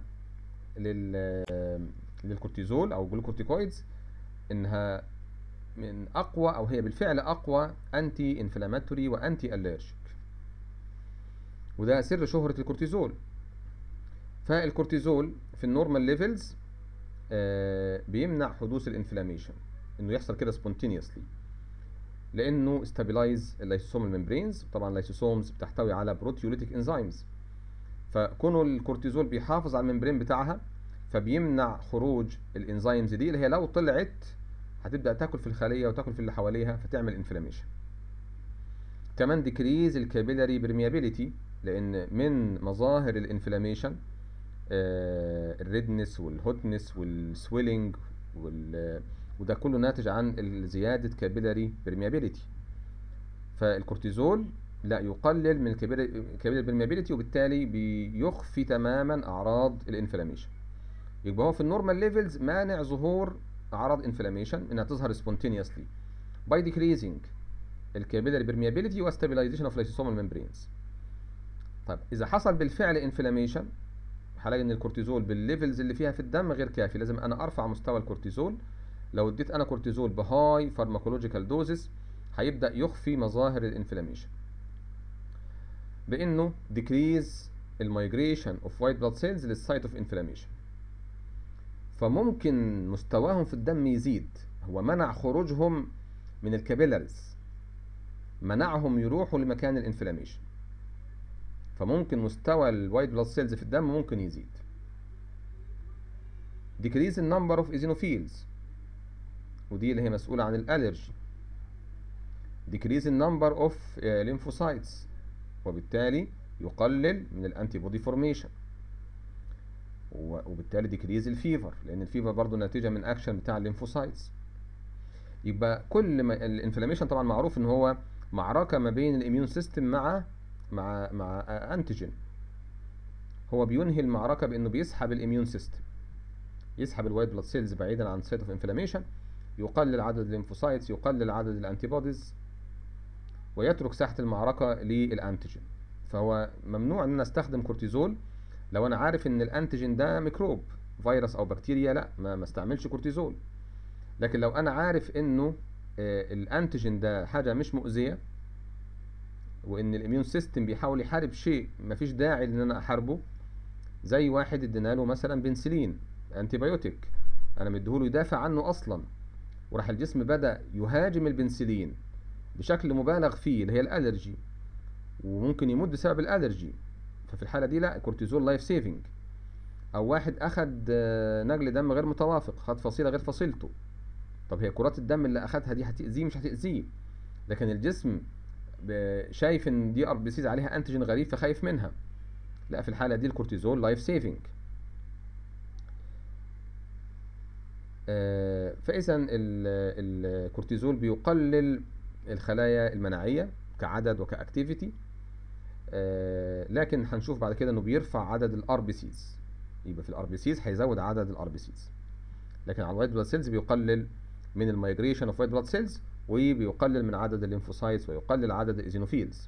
للكورتيزول أو جلوكورتيكويدز إنها من أقوى أو هي بالفعل أقوى أنتي انفلاماتوري وأنتي أليرجيك وده سر شهرة الكورتيزول فالكورتيزول في النورمال ليفلز بيمنع حدوث الانفلاميشن انه يحصل كده سبونتينيوسلي لانه استابيلايز اللايسوسوم الممبرينز طبعا اللايسوسومز بتحتوي على بروتيوليتيك انزيمز فكونه الكورتيزول بيحافظ على الممبرين بتاعها فبيمنع خروج الانزيمز دي اللي هي لو طلعت هتبدا تاكل في الخليه وتاكل في اللي حواليها فتعمل انفلاميشن كمان ديكريز الكابيلاري برميابيليتي لان من مظاهر الانفلاميشن آه الريدنس والهوتنس والسويلنج وال وده كله ناتج عن زياده كابيلاري برميابيليتي فالكورتيزول لا يقلل من الكابيلاري برميابيليتي وبالتالي بيخفي تماما اعراض الانفلاميشن يبقى هو في النورمال ليفلز مانع ظهور اعراض انفلاميشن انها تظهر سبونتينيوسلي باي ديكريزنج الكابيلاري برميابيليتي وستابيلايزيشن اوف لايسوسومال ممبرينز طيب اذا حصل بالفعل انفلاميشن هلاقي ان الكورتيزول بالليفلز اللي فيها في الدم غير كافي لازم انا ارفع مستوى الكورتيزول لو اديت انا كورتيزول بهاي فارماكولوجيكال دوزز هيبدا يخفي مظاهر الانفلاميشن بانه decrease المايجريشن اوف وايت بلاد سيلز للسايت اوف انفلاميشن فممكن مستواهم في الدم يزيد هو منع خروجهم من الكابيلاريز منعهم يروحوا لمكان الانفلاميشن فممكن مستوى الوايت بلاد سيلز في الدم ممكن يزيد decrease in number of eosinophils ودي اللي هي مسؤولة عن الالرجي decrease in number of uh, lymphocytes وبالتالي يقلل من الانتي بودي فورميشن وبالتالي ديكريز الفيفر لان الفيفر برضو نتيجه من اكشن بتاع الليمفوسايتس يبقى كل ما الانفلاميشن طبعا معروف ان هو معركه ما بين الاميون سيستم مع مع مع انتيجين هو بينهي المعركه بانه بيسحب الاميون سيستم يسحب الوايت بلاد سيلز بعيدا عن سايت اوف انفلاميشن يقلل عدد الليمفوسايتس يقلل عدد الانتي بوديز ويترك ساحه المعركه للانتيجين فهو ممنوع ان انا استخدم كورتيزول لو انا عارف ان الانتيجين ده ميكروب فيروس او بكتيريا لا ما, ما استعملش كورتيزول لكن لو انا عارف انه آه الانتيجين ده حاجه مش مؤذيه وان الاميون سيستم بيحاول يحارب شيء مفيش داعي ان انا احاربه زي واحد ادينا له مثلا بنسلين انتي بايوتيك انا مديهوله يدافع عنه اصلا وراح الجسم بدا يهاجم البنسلين بشكل مبالغ فيه اللي هي الالرجي وممكن يموت بسبب الالرجي ففي الحاله دي لا الكورتيزول لايف سيفنج او واحد اخد نجل دم غير متوافق خد فصيله غير فصيلته طب هي كرات الدم اللي اخدها دي هتاذيه مش هتاذيه لكن الجسم شايف ان دي ار بي سيز عليها انتيجين غريب فخايف منها لا في الحاله دي الكورتيزول لايف سيفنج فاذا الكورتيزول بيقلل الخلايا المناعيه كعدد وكاكتيفيتي لكن هنشوف بعد كده انه بيرفع عدد الار بي سيز يبقى في الار بي سيز هيزود عدد الار بي سيز لكن على الوايت بلاد سيلز بيقلل من المايجريشن اوف وايت بلاد سيلز وبيقلل من عدد الليمفوسايتس ويقلل عدد الايزينوفيلز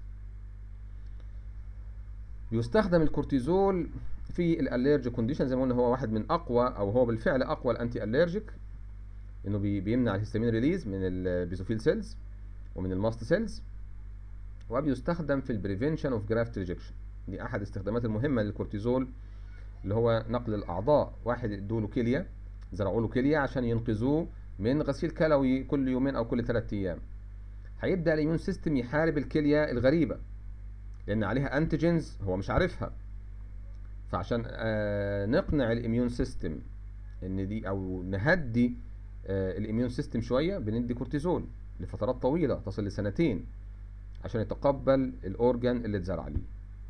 بيستخدم الكورتيزول في الالرجي كونديشن زي ما قلنا هو واحد من اقوى او هو بالفعل اقوى الانتي الرجيك انه بيمنع الهستامين ريليز من البيزوفيل سيلز ومن الماست سيلز وبيستخدم في البريفنشن اوف جرافت ريجكشن دي احد الاستخدامات المهمه للكورتيزول اللي هو نقل الاعضاء واحد ادوا له كليه زرعوا له كليه عشان ينقذوه من غسيل كلوي كل يومين او كل ثلاثة ايام هيبدا الاميون سيستم يحارب الكليه الغريبه لان عليها انتيجينز هو مش عارفها فعشان آه نقنع الاميون سيستم ان دي او نهدي آه الاميون سيستم شويه بندي كورتيزول لفترات طويله تصل لسنتين عشان يتقبل الاورجان اللي اتزرع عليه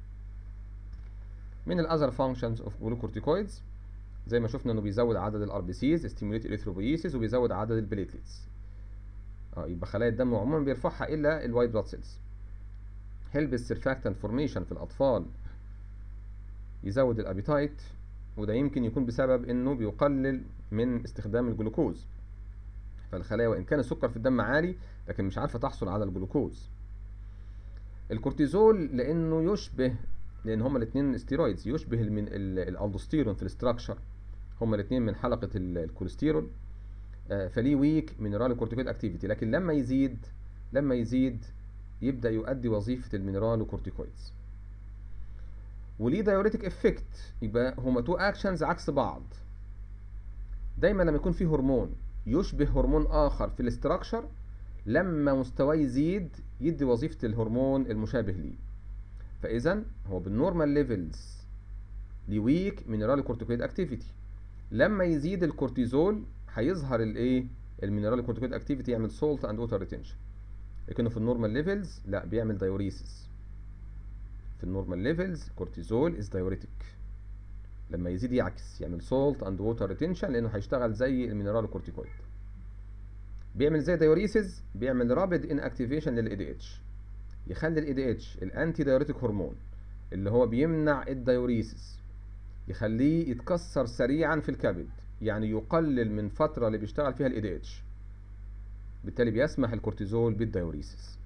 من الاذر فانكشنز اوف جلوكورتيكويدز زي ما شفنا انه بيزود عدد الار بي سيز ستيموليت الاريثروبويسيس وبيزود عدد البليتلتس اه يبقى خلايا الدم عموما بيرفعها الا الوايت بلاد سيلز هيلب السيرفاكتنت فورميشن في الاطفال يزود الابيتايت وده يمكن يكون بسبب انه بيقلل من استخدام الجلوكوز فالخلايا وان كان السكر في الدم عالي لكن مش عارفه تحصل على الجلوكوز الكورتيزول لانه يشبه لان هما الاثنين ستيرويدز يشبه من الالدوستيرون في الاستراكشر هما الاثنين من حلقه الكوليسترول فليه ويك مينرال كورتيكويد اكتيفيتي لكن لما يزيد لما يزيد يبدا يؤدي وظيفه المينرال كورتيكويدز وليه دايوريتك افكت يبقى هما تو اكشنز عكس بعض دايما لما يكون في هرمون يشبه هرمون اخر في الاستراكشر لما مستواه يزيد يدي وظيفه الهرمون المشابه ليه فاذا هو بالنورمال ليفلز لويك مينرال كورتيكويد اكتيفيتي لما يزيد الكورتيزول هيظهر الايه المينرال كورتيكويد اكتيفيتي يعمل سولت اند ووتر ريتنشن لكنه في النورمال ليفلز لا بيعمل دايوريسيس في النورمال ليفلز كورتيزول از دايوريتك لما يزيد يعكس يعمل سولت اند ووتر ريتنشن لانه هيشتغل زي المينرال كورتيكويد بيعمل زي دايوريسيس بيعمل رابيد ان اكتيفيشن للاي دي اتش يخلي الاي دي اتش الانتي دايوريتك هرمون اللي هو بيمنع الدايوريسيس يخليه يتكسر سريعا في الكبد يعني يقلل من فتره اللي بيشتغل فيها الاي دي اتش بالتالي بيسمح الكورتيزول بالدايوريسيس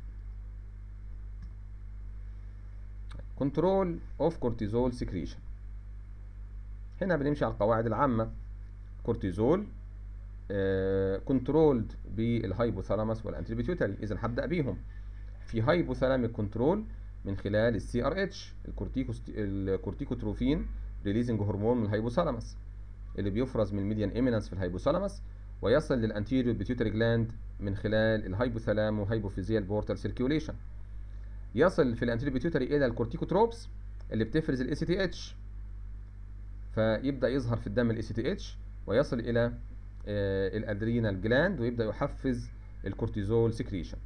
كنترول اوف كورتيزول سكريشن هنا بنمشي على القواعد العامه كورتيزول كنترولد بالهايبوثالاموس والانتريبيوتري اذا هبدا بيهم في هايبوثالاميك كنترول من خلال السي ار اتش الكورتيكوتروفين ريليزنج هرمون من الهايبوثالاموس اللي بيفرز من الميديان ايمينانس في الهايبوثالاموس ويصل للانتيريور بيتيوتري جلاند من خلال الهايبوثالامو هايبوفيزيال بورتال سيركيوليشن يصل في الانتيريور بيتيوتري الى الكورتيكوتروبس اللي بتفرز الاي سي تي اتش فيبدا يظهر في الدم الاي سي تي اتش ويصل الى آه، الادرينال جلاند ويبدا يحفز الكورتيزول سكريشن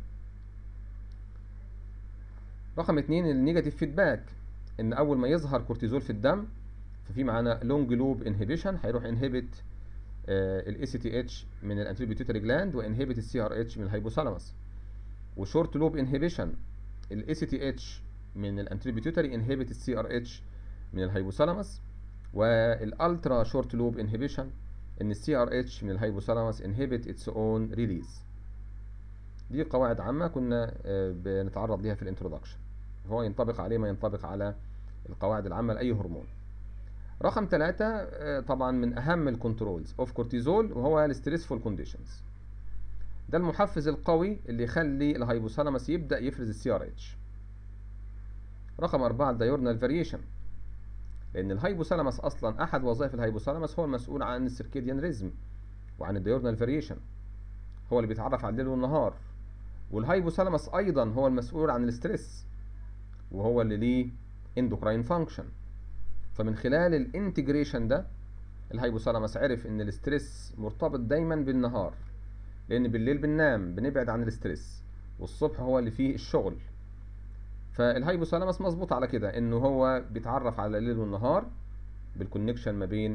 رقم اتنين النيجاتيف فيدباك ان اول ما يظهر كورتيزول في الدم ففي معانا لونج لوب انهبيشن هيروح انهبت الاي سي تي اتش من الانتيريور بيتيوتري جلاند وانهبت السي ار اتش من الهايبوثالاموس وشورت لوب انهبيشن الاي سي تي اتش من الانتيريور بيتيوتري انهبت السي ار اتش من الهايبوثالاموس والالترا شورت لوب انهبيشن ان السي ار اتش من الهايبوثالاموس انهبت اتس اون ريليز دي قواعد عامة كنا آه، بنتعرض ليها في الانترودكشن هو ينطبق عليه ما ينطبق على القواعد العامة لأي هرمون رقم ثلاثة طبعا من أهم الكنترولز اوف كورتيزول وهو الستريسفول كونديشنز ده المحفز القوي اللي يخلي الهايبوثالاموس يبدأ يفرز السي ار اتش رقم أربعة الدايورنال فاريشن لأن الهايبوثالاموس أصلا أحد وظائف الهايبوثالاموس هو المسؤول عن السيركيديان ريزم وعن الدايورنال فاريشن هو اللي بيتعرف على الليل والنهار والهايبوثالاموس أيضا هو المسؤول عن الاسترس وهو اللي ليه اندوكراين فانكشن فمن خلال الانتجريشن ده الهايبوثالاموس عرف ان الاسترس مرتبط دايما بالنهار لان بالليل بننام بنبعد عن الاسترس والصبح هو اللي فيه الشغل فالهايبوثالاموس مظبوط على كده انه هو بيتعرف على الليل والنهار بالكونكشن ما بين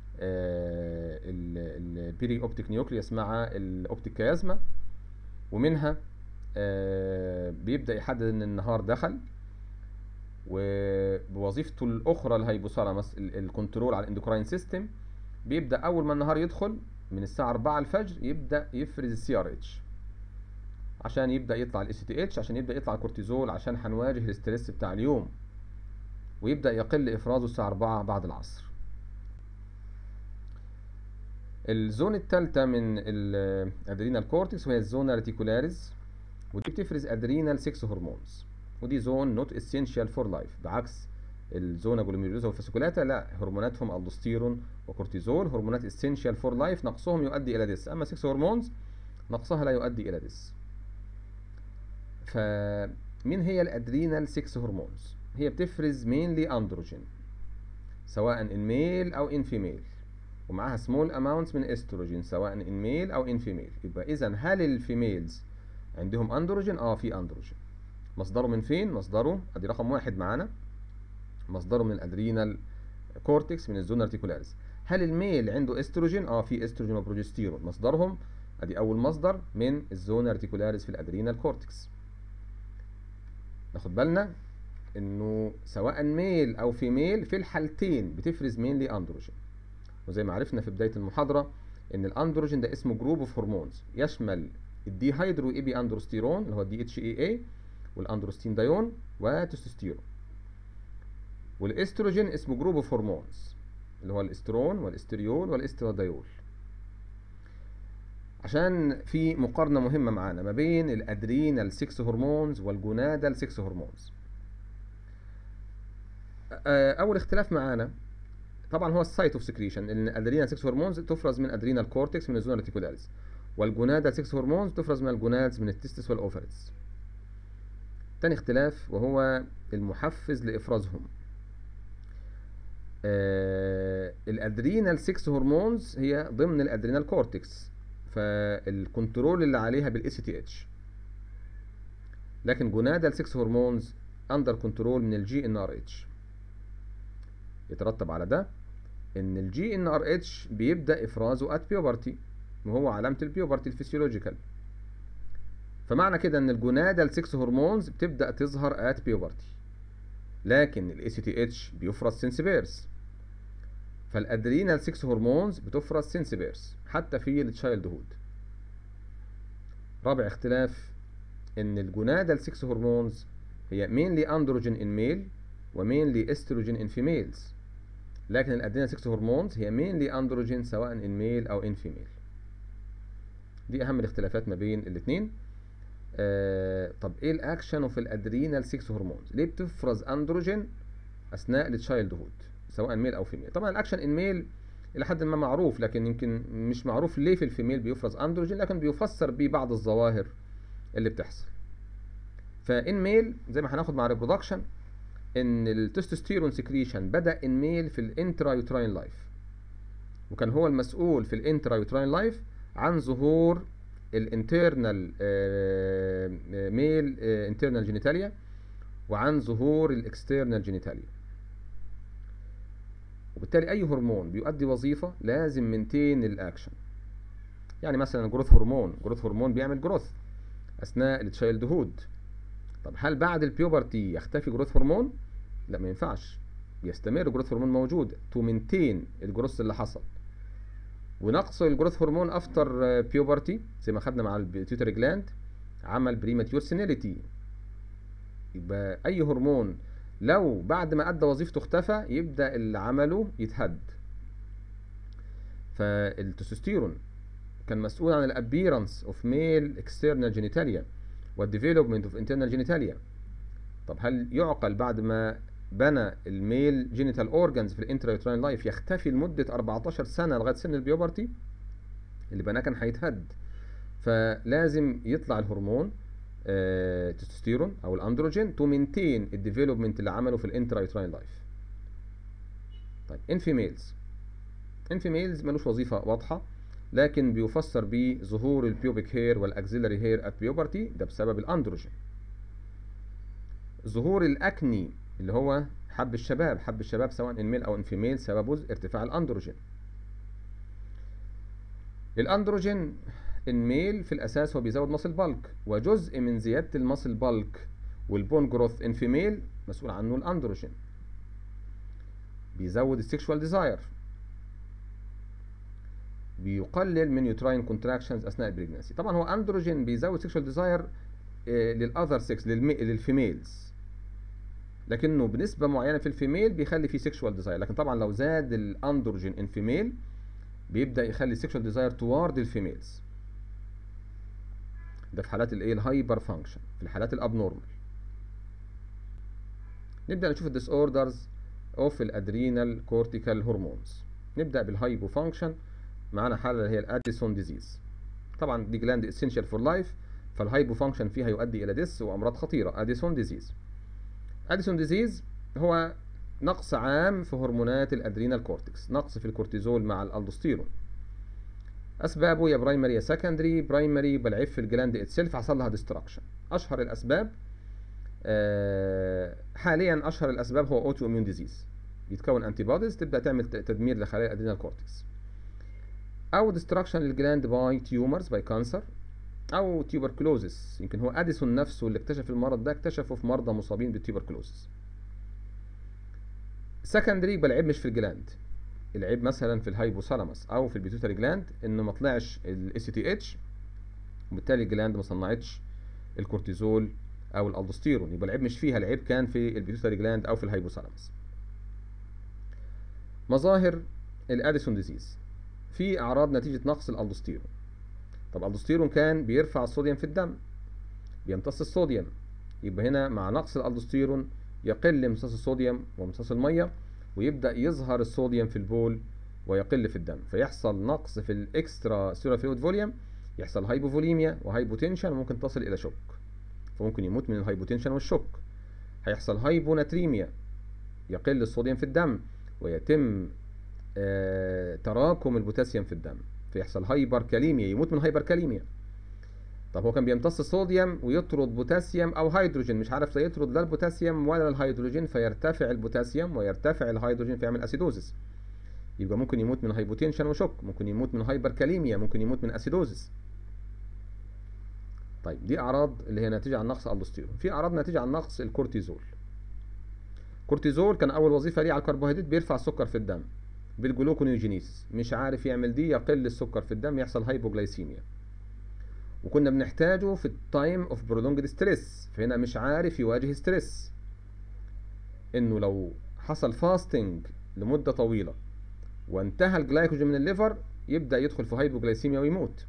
البيري اوبتيك نيوكليوس مع الاوبتيك كيازما ومنها آه، بيبدأ يحدد ان النهار دخل وبوظيفته الاخرى الهايبوثالاموس ال- الكنترول على الاندوكراين سيستم بيبدا اول ما النهار يدخل من الساعه 4 الفجر يبدا يفرز السي ار اتش عشان يبدا يطلع الاي سي تي اتش عشان يبدا يطلع الكورتيزول عشان هنواجه الاسترس بتاع اليوم ويبدا يقل افرازه الساعه 4 بعد العصر الزون الثالثه من الادرينال كورتكس وهي الزونا ريتيكولاريز ودي بتفرز ادرينال 6 هرمونز ودي زون نوت اسينشال فور لايف بعكس الزونا جلوميرولوزا والفاسيكولاتا لا هرموناتهم الدوستيرون وكورتيزول هرمونات اسينشال فور لايف نقصهم يؤدي الى ديس اما 6 هرمونز نقصها لا يؤدي الى ديس فمين هي الادرينال 6 هرمونز هي بتفرز مينلي اندروجين سواء ان ميل او ان فيميل ومعاها سمول اماونتس من استروجين سواء ان ميل او ان فيميل يبقى اذا هل الفيميلز عندهم اندروجين اه في اندروجين مصدره من فين مصدره ادي رقم واحد معانا مصدره من الادرينال كورتكس من الزون ارتيكولاريس هل الميل عنده استروجين اه في استروجين وبروجستيرون مصدرهم ادي اول مصدر من الزون ارتيكولاريس في الادرينال كورتكس ناخد بالنا انه سواء ميل او فيميل في الحالتين بتفرز مينلي اندروجين وزي ما عرفنا في بدايه المحاضره ان الاندروجين ده اسمه جروب اوف هرمونز يشمل الدي هيدرو اي بي اندروستيرون اللي هو الدي اتش اي اي والاندروستين دايون وتستوستيرون والاستروجين اسمه جروب اوف هرمونز اللي هو الاسترون والاستريول والاسترادايول عشان في مقارنة مهمة معانا ما بين الادرينال 6 هرمونز والجونادال 6 هرمونز اول اختلاف معانا طبعا هو السايت اوف سكريشن ان الادرينال 6 هرمونز تفرز من ادرينال كورتكس من الزون ريتيكولاريس والجونادال 6 هرمونز تفرز من الجونادز من التستس والاوفرز تاني اختلاف وهو المحفز لافرازهم آه الادرينال 6 هرمونز هي ضمن الادرينال كورتكس فالكنترول اللي عليها بالاي سي تي اتش لكن جونادال 6 هرمونز اندر كنترول من الجي ان ار اتش يترتب على ده ان الجي ان ار اتش بيبدا افرازه ات بيوبرتي وهو علامه البيوبرتي الفسيولوجيكال فمعنى كده ان الجونادال 6 هرمونز بتبدا تظهر ات بيوبرتي لكن الاي سي تي اتش بيفرز سنسبيرس فالادرينال 6 هرمونز بتفرز سنسبيرس حتى في التشايلد هود رابع اختلاف ان الجونادال 6 هرمونز هي مينلي اندروجين ان ميل ومينلي استروجين ان فيميلز لكن الادرينال 6 هرمونز هي مينلي اندروجين سواء ان ميل او ان فيميل دي اهم الاختلافات ما بين الاثنين آه طب ايه الاكشن في الادرينال 6 هرمونز ليه بتفرز اندروجين اثناء التشايلد هود سواء ميل او فيميل طبعا الاكشن ان ميل الى حد ما معروف لكن يمكن مش معروف ليه في الفيميل بيفرز اندروجين لكن بيفسر بيه بعض الظواهر اللي بتحصل فان ميل زي ما هناخد مع الريبرودكشن ان التستوستيرون سكريشن بدا ان ميل في الانترا يوتراين لايف وكان هو المسؤول في الانترا يوتراين لايف عن ظهور الانترنال ميل انترنال جينيتاليا وعن ظهور الاكسترنال جينيتاليا وبالتالي اي هرمون بيؤدي وظيفه لازم منتين الاكشن يعني مثلا جروث هرمون جروث هرمون بيعمل جروث اثناء التشايلد هود طب هل بعد البيوبرتي يختفي جروث هرمون لا ما ينفعش يستمر جروث هرمون موجود تو مينتين الجروث اللي حصل ونقص الجروث هرمون افتر بيوبرتي زي ما خدنا مع البيتيوتري جلاند عمل بريماتيور سينيليتي يبقى اي هرمون لو بعد ما ادى وظيفته اختفى يبدا اللي عمله يتهد فالتستوستيرون كان مسؤول عن الابيرنس اوف ميل اكسترنال جينيتاليا والديفلوبمنت اوف انترنال جينيتاليا طب هل يعقل بعد ما بنى الميل جينيتال اورجانز في الانترايوتراين لايف يختفي لمده 14 سنه لغايه سن البيوبرتي اللي بناه كان هيتهد فلازم يطلع الهرمون آه تستوستيرون او الاندروجين تو مينتين الديفلوبمنت اللي عمله في الانترايوتراين لايف طيب ان فيميلز ان فيميلز ملوش وظيفه واضحه لكن بيفسر بظهور البيوبيك هير والاكزيلاري هير ات بيوبرتي ده بسبب الاندروجين ظهور الاكني اللي هو حب الشباب حب الشباب سواء ان ميل او ان فيميل سببه ارتفاع الاندروجين الاندروجين الميل في الاساس هو بيزود ماسل بالك وجزء من زياده الماسل بالك والبون جروث ان فيميل مسؤول عنه الاندروجين بيزود السكشوال ديزاير بيقلل من يوتراين كونتراكشنز اثناء البريجنسي طبعا هو اندروجين بيزود سكشوال ديزاير للاذر سكس للفيميلز لكنه بنسبه معينه في الفيميل بيخلي فيه سكشوال ديزاير لكن طبعا لو زاد الاندروجين ان فيميل بيبدا يخلي سكشوال ديزاير توارد الفيميلز ده في حالات الايه الهايبر فانكشن في الحالات الابنورمال نبدا نشوف الديس اوردرز اوف الادرينال كورتيكال هرمونز نبدا بالهايبو فانكشن معانا حاله اللي هي الاديسون ديزيز طبعا دي جلاند اسينشال فور لايف فالهايبو فانكشن فيها يؤدي الى ديس وامراض خطيره اديسون ديزيز اديسون ديزيز هو نقص عام في هرمونات الادرينال كورتكس نقص في الكورتيزول مع الالدوستيرون اسبابه يا برايمري يا سكندري برايمري بالعيب في الجلاند اتسيلف حصل لها ديستراكشن اشهر الاسباب أه حاليا اشهر الاسباب هو اوتو اميون ديزيز بيتكون انتي بوديز تبدا تعمل تدمير لخلايا الادرينال كورتكس او ديستراكشن للجلاند باي تيومرز باي كانسر او تيوبركلوزس يمكن هو اديسون نفسه اللي اكتشف المرض ده اكتشفه في مرضى مصابين بالتيوبركلوزس سكندري يبقى العيب مش في الجلاند العيب مثلا في الهايبوثالاموس او في البيتوتري جلاند انه ما طلعش الاي سي تي اتش وبالتالي الجلاند ما صنعتش الكورتيزول او الالدوستيرون يبقى العيب مش فيها العيب كان في البيتوتري جلاند او في الهايبوثالاموس مظاهر الاديسون ديزيز في اعراض نتيجه نقص الالدوستيرون طب الالدوستيرون كان بيرفع الصوديوم في الدم بيمتص الصوديوم يبقى هنا مع نقص الالدوستيرون يقل امتصاص الصوديوم وامتصاص الميه ويبدا يظهر الصوديوم في البول ويقل في الدم فيحصل نقص في الاكسترا سيرال فلويد فوليوم يحصل هايبوفوليميا وهايبوتنشن وممكن تصل الى شوك فممكن يموت من الهايبوتنشن والشوك هيحصل هايبوناتريميا يقل الصوديوم في الدم ويتم آه تراكم البوتاسيوم في الدم فيحصل هايبر كاليميا يموت من هايبر كاليميا طب هو كان بيمتص الصوديوم ويطرد بوتاسيوم او هيدروجين مش عارف يطرد لا البوتاسيوم ولا الهيدروجين فيرتفع البوتاسيوم ويرتفع الهيدروجين فيعمل اسيدوزس يبقى ممكن يموت من هايبوتنشن وشوك ممكن يموت من هايبر كاليميا ممكن يموت من اسيدوزس طيب دي اعراض اللي هي ناتجه عن نقص الدوستيرون في اعراض ناتجه عن نقص الكورتيزول الكورتيزول كان اول وظيفه ليه على الكربوهيدرات بيرفع السكر في الدم بالجلوكونيوجينيسيس مش عارف يعمل دي يقل السكر في الدم يحصل هايبوجلايسيميا وكنا بنحتاجه في التايم اوف برولونجد ستريس فهنا مش عارف يواجه ستريس انه لو حصل فاستنج لمده طويله وانتهى الجلايكوجين من الليفر يبدا يدخل في هايبوجلايسيميا ويموت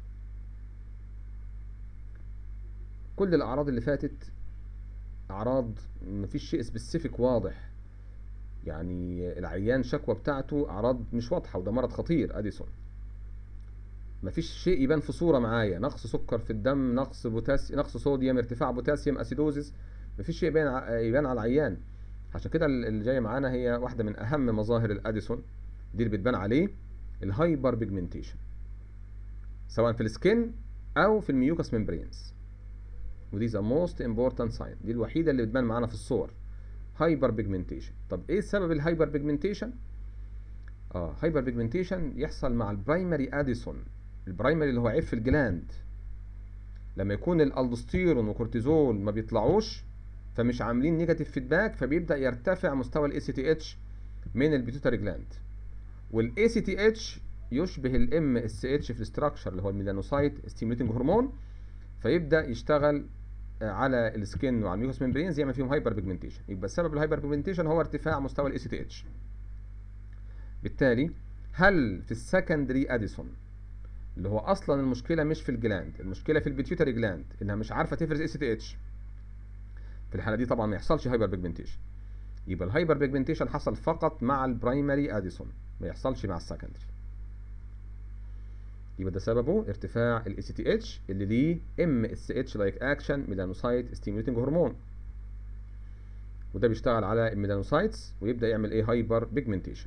كل الاعراض اللي فاتت اعراض مفيش شيء سبيسيفيك واضح يعني العيان شكوى بتاعته اعراض مش واضحه وده مرض خطير اديسون مفيش شيء يبان في صوره معايا نقص سكر في الدم نقص بوتاسيوم نقص صوديوم ارتفاع بوتاسيوم اسيدوزيس مفيش شيء يبان ع- يبان على العيان عشان كده اللي جايه معانا هي واحده من اهم مظاهر الاديسون دي اللي بتبان عليه الهايبر بيجمنتيشن سواء في السكين او في الميوكس ممبرينز ودي ذا موست امبورتنت ساين دي الوحيده اللي بتبان معانا في الصور هايبر بيجمنتيشن طب ايه سبب الهايبر بيجمنتيشن اه هايبر بيجمنتيشن يحصل مع البرايمري اديسون البرايمري اللي هو عيب في الجلاند لما يكون الالدوستيرون وكورتيزول ما بيطلعوش فمش عاملين نيجاتيف فيدباك فبيبدا يرتفع مستوى الاي سي تي اتش من البيتوتري جلاند والاي سي تي اتش يشبه الام اس اتش في الاستراكشر اللي هو الميلانوسايت ستيموليتنج هرمون فيبدا يشتغل آه، على السكين وعلى الميوكس ممبرينز يعمل فيهم هايبر بيجمنتيشن يبقى سبب الهايبر بيجمنتيشن هو ارتفاع مستوى الاي سي تي اتش بالتالي هل في السكندري اديسون اللي هو اصلا المشكله مش في الجلاند المشكله في البيتيوتري جلاند انها مش عارفه تفرز اي سي تي اتش في الحاله دي طبعا ما يحصلش هايبر بيجمنتيشن يبقى الهايبر بيجمنتيشن حصل فقط مع البرايمري اديسون ما يحصلش مع السكندري يبقى ده سببه ارتفاع الاي سي تي اتش اللي ليه ام اس اتش لايك اكشن ميلانوسايت ستيموليتنج هرمون وده بيشتغل على الميلانوسايتس ويبدا يعمل ايه هايبر بيجمنتيشن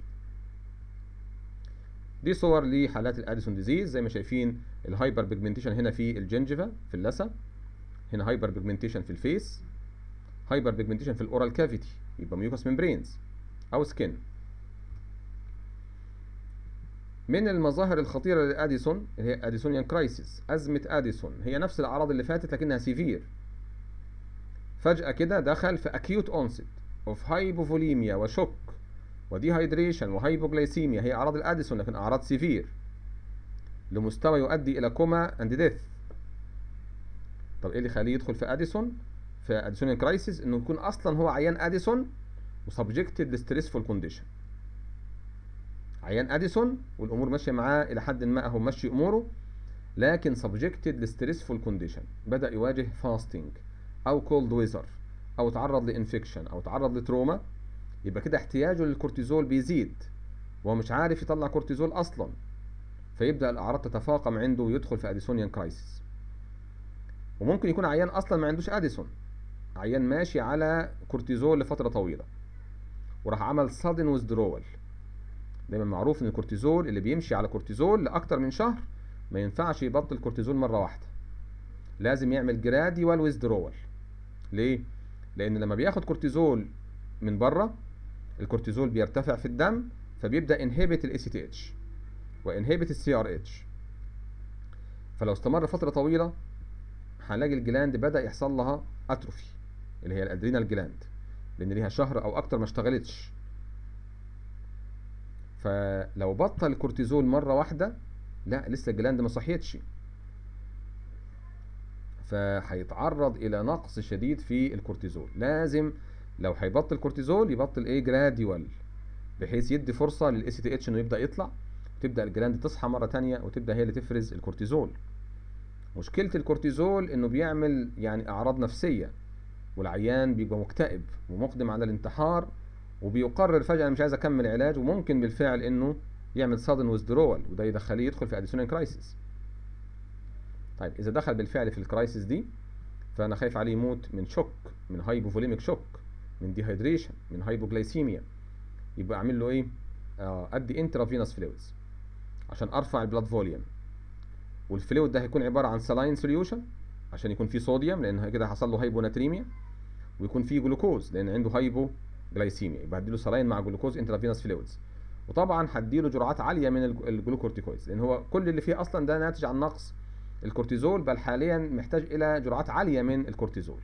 دي صور لحالات الاديسون ديزيز زي ما شايفين الهايبر بيجمنتيشن هنا في الجنجفا في اللثه هنا هايبر بيجمنتيشن في الفيس هايبر بيجمنتيشن في الاورال كافيتي يبقى ميوكس ممبرينز او سكين من المظاهر الخطيرة للأديسون هي أديسونيان كرايسيس أزمة أديسون هي نفس الأعراض اللي فاتت لكنها سيفير فجأة كده دخل في أكيوت أونست أوف هايبوفوليميا وشوك وديهايدريشن وهايبوغلايسيميا هي أعراض الأديسون لكن أعراض سيفير لمستوى يؤدي إلى كوما أند ديث طب إيه اللي يخليه يدخل في أديسون في أديسونيان كرايسيس إنه يكون أصلا هو عيان أديسون وسبجكتد لستريسفول كونديشن عيان اديسون والامور ماشيه معاه الى حد ما اهو ماشي اموره لكن سبجكتد لستريسفول كونديشن بدا يواجه فاستنج او كولد ويزر او تعرض لانفكشن او تعرض لتروما يبقى كده احتياجه للكورتيزول بيزيد وهو مش عارف يطلع كورتيزول اصلا فيبدا الاعراض تتفاقم عنده ويدخل في اديسونيان كرايسيس وممكن يكون عيان اصلا ما عندوش اديسون عيان ماشي على كورتيزول لفتره طويله وراح عمل sudden withdrawal دايما معروف ان الكورتيزول اللي بيمشي على كورتيزول لاكتر من شهر ما ينفعش يبطل كورتيزول مره واحده لازم يعمل جراديوال ويزدرول ليه لان لما بياخد كورتيزول من بره الكورتيزول بيرتفع في الدم فبيبدا انهبت الاي سي تي اتش وانهبت السي ار اتش فلو استمر فتره طويله هنلاقي الجلاند بدا يحصل لها اتروفي اللي هي الادرينال جلاند لان ليها شهر او اكتر ما اشتغلتش فلو بطل الكورتيزول مرة واحدة لا لسه الجلاند ما صحيتش فهيتعرض إلى نقص شديد في الكورتيزول لازم لو هيبطل كورتيزول يبطل ايه جراديوال بحيث يدي فرصة للاي سي تي اتش انه يبدأ يطلع تبدأ الجلاند تصحى مرة تانية وتبدأ هي اللي تفرز الكورتيزول مشكلة الكورتيزول انه بيعمل يعني اعراض نفسية والعيان بيبقى مكتئب ومقدم على الانتحار وبيقرر فجأة أنا مش عايز أكمل علاج وممكن بالفعل إنه يعمل sudden withdrawal وده يدخليه يدخل في أديسونيان كرايسيس. طيب إذا دخل بالفعل في الكرايسيس دي فأنا خايف عليه يموت من شوك من هايبوفوليميك شوك من ديهايدريشن من هايبوجلايسيميا يبقى أعمل له إيه؟ آه أدي انترافينوس فلويدز عشان أرفع البلاد فوليوم والفلويد ده هيكون عبارة عن سلاين سوليوشن عشان يكون فيه صوديوم لأن كده حصل له هايبوناتريميا ويكون فيه جلوكوز لأن عنده هايبو جلايسيميا يبقى هديله سلاين مع جلوكوز انترافينوس فلويدز وطبعا هديله جرعات عاليه من الج- الجلوكورتيكويدز لان هو كل اللي فيه اصلا ده ناتج عن نقص الكورتيزول بل حاليا محتاج الى جرعات عاليه من الكورتيزول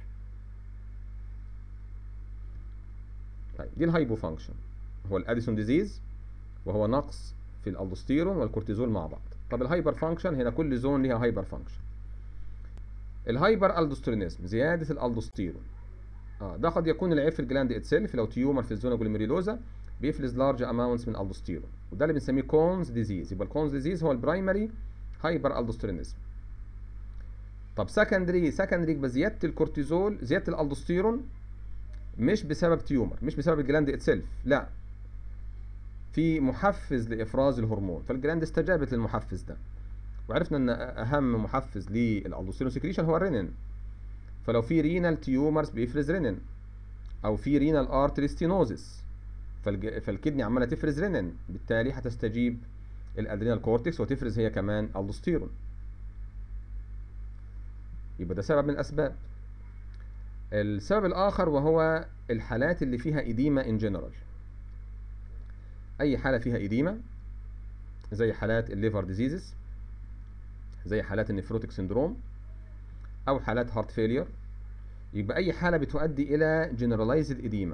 طيب دي الهايبو فانكشن هو الاديسون ديزيز وهو نقص في الالدوستيرون والكورتيزول مع بعض طب الهايبر فانكشن هنا كل زون ليها هايبر فانكشن الهايبر الدوستيرونيزم زياده الالدوستيرون اه ده قد يكون العيب في الجلاند اتسيلف لو تيومر في الزونا جلوميريلوزا بيفرز لارج اماونتس من الالدوستيرون وده اللي بنسميه كونز ديزيز يبقى الكونز ديزيز هو البرايمري هايبر الدوستيرونيزم طب سكندري سكندري يبقى زياده الكورتيزول زياده الالدوستيرون مش بسبب تيومر مش بسبب الجلاند اتسيلف لا في محفز لافراز الهرمون فالجلاند استجابت للمحفز ده وعرفنا ان اهم محفز للالدوستيرون سكريشن هو الرينين فلو في رينال تيومرز بيفرز رينين او في رينال ارتري ستينوزس فالج... فالكدني عماله تفرز رينين بالتالي هتستجيب الادرينال كورتكس وتفرز هي كمان الدوستيرون يبقى ده سبب من الاسباب السبب الاخر وهو الحالات اللي فيها ايديما ان جنرال اي حاله فيها ايديما زي حالات الليفر ديزيزز زي حالات النفروتيك سندروم او حالات هارت فيلير يبقى اي حاله بتؤدي الى جنرالايزد ايديما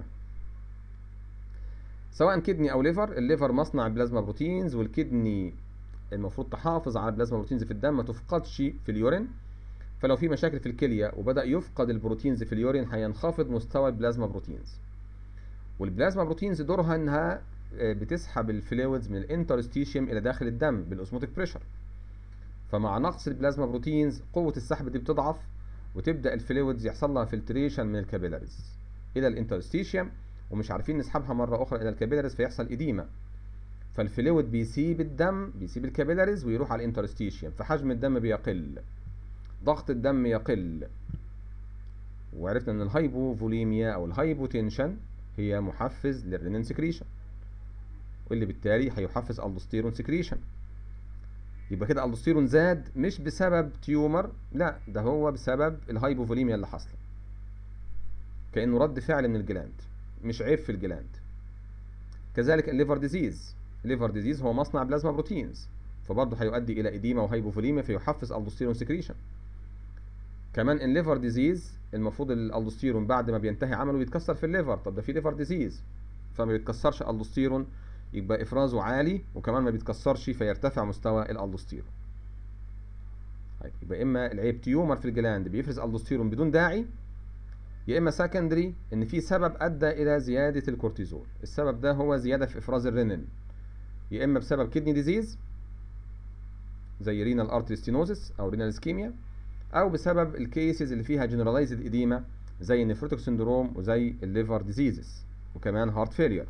سواء كدني او ليفر الليفر مصنع بلازما بروتينز والكدني المفروض تحافظ على البلازما بروتينز في الدم ما تفقدش في اليورين فلو في مشاكل في الكليه وبدا يفقد البروتينز في اليورين هينخفض مستوى البلازما بروتينز والبلازما بروتينز دورها انها بتسحب الفلويدز من الانترستيشيوم الى داخل الدم بالاسموتيك بريشر فمع نقص البلازما بروتينز قوه السحب دي بتضعف وتبدا الفلويدز يحصل لها فلتريشن من الكابيلاريز الى الانترستيشيوم ومش عارفين نسحبها مره اخرى الى الكابيلاريز فيحصل اديمه فالفلويد بيسيب الدم بيسيب الكابيلاريز ويروح على الانترستيشيوم فحجم الدم بيقل ضغط الدم يقل وعرفنا ان الهايبوفوليميا او الهايبوتنشن هي محفز للرينين سكريشن واللي بالتالي هيحفز الدوستيرون سكريشن يبقى كده الدوستيرون زاد مش بسبب تيومر لا ده هو بسبب الهايبوفوليميا اللي حاصله كانه رد فعل من الجلاند مش عيب في الجلاند كذلك الليفر ديزيز الليفر ديزيز هو مصنع بلازما بروتينز فبرضه هيؤدي الى اديما وهايبوفوليميا فيحفز الدوستيرون سكريشن كمان الليفر ديزيز المفروض الالدوستيرون بعد ما بينتهي عمله يتكسر في الليفر طب ده في ليفر ديزيز فما بيتكسرش الدوستيرون يبقى افرازه عالي وكمان ما بيتكسرش فيرتفع مستوى الالدوستيرون طيب يبقى اما العيب تيومر في الجلاند بيفرز الدوستيرون بدون داعي يا اما سكندري ان في سبب ادى الى زياده الكورتيزول السبب ده هو زياده في افراز الرينين يا اما بسبب كدني ديزيز زي رينال ارتري ستينوزس او رينال اسكيميا او بسبب الكيسز اللي فيها جنرالايزد ايديما زي النفروتيك سندروم وزي الليفر ديزيزز وكمان هارت فيلير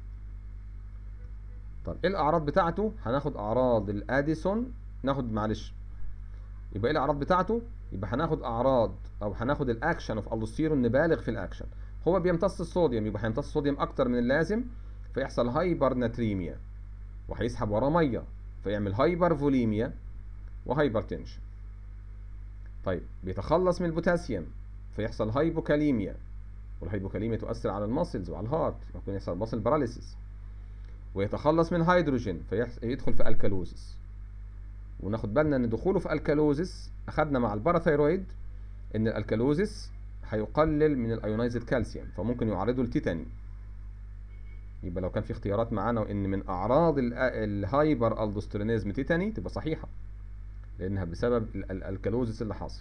طب ايه الاعراض بتاعته هناخد اعراض الاديسون ناخد معلش يبقى ايه الاعراض بتاعته يبقى هناخد اعراض او هناخد الاكشن اوف الدوستيرون نبالغ في الاكشن هو بيمتص الصوديوم يبقى هيمتص الصوديوم اكتر من اللازم فيحصل هايبر ناتريميا وهيسحب وراه ميه فيعمل هايبر فوليميا وهايبر تنشن طيب بيتخلص من البوتاسيوم فيحصل هايبوكاليميا والهايبوكاليميا تؤثر على الماسلز وعلى الهارت ممكن يحصل ماسل باراليسيس ويتخلص من هيدروجين فيدخل في الكالوزس وناخد بالنا ان دخوله في الكالوزس اخدنا مع الباراثايرويد ان الالكالوزس هيقلل من الايونايزد كالسيوم فممكن يعرضه لتيتاني يبقى لو كان في اختيارات معانا وان من اعراض الهايبر الدوسترينيزم تيتاني تبقى صحيحه لانها بسبب الكالوزس اللي حاصل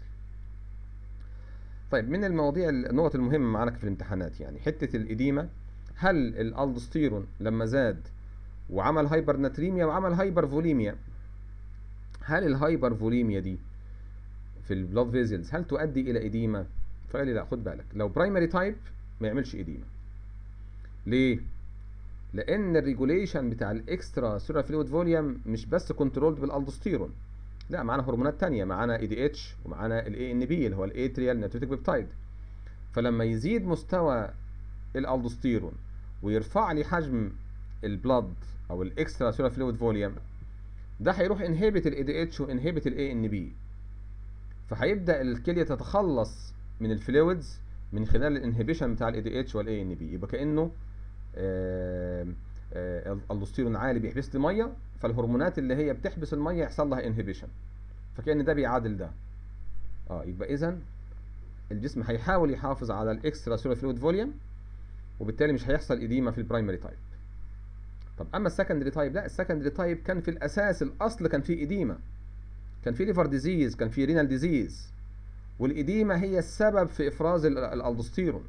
طيب من المواضيع النقط المهمه معانا في الامتحانات يعني حته الاديمه هل الالدوستيرون لما زاد وعمل هايبر ناتريميا وعمل هايبر فوليميا هل الهايبر فوليميا دي في البلاد فيزلز هل تؤدي الى اديمه فقال لي لا خد بالك لو برايمري تايب ما يعملش اديمه ليه لان الريجوليشن بتاع الاكسترا سيرا فلويد فوليوم مش بس كنترولد بالالدوستيرون لا معانا هرمونات تانية معانا اي دي اتش ومعانا الاي ان بي اللي هو الاتريال ناتريتيك بيبتايد فلما يزيد مستوى الالدوستيرون ويرفع لي حجم البلد او الاكسترا سيرا فلويد فوليوم ده هيروح انهبت الاي دي اتش وانهبت الاي ان بي فهيبدا الكليه تتخلص من الفلويدز من خلال الانهبيشن بتاع الاي دي اتش والاي ان بي يبقى كانه الالدوستيرون عالي بيحبس لي ميه فالهرمونات اللي هي بتحبس الميه يحصل لها انهبيشن فكان ده بيعادل ده اه يبقى اذا الجسم هيحاول يحافظ على الاكسترا سيرا فلويد فوليوم وبالتالي مش هيحصل اديمه في البرايمري تايب طب اما السكندري تايب لا السكندري تايب كان في الاساس الاصل كان فيه اديمه كان فيه ليفر ديزيز كان فيه رينال ديزيز والاديمه هي السبب في افراز الالدوستيرون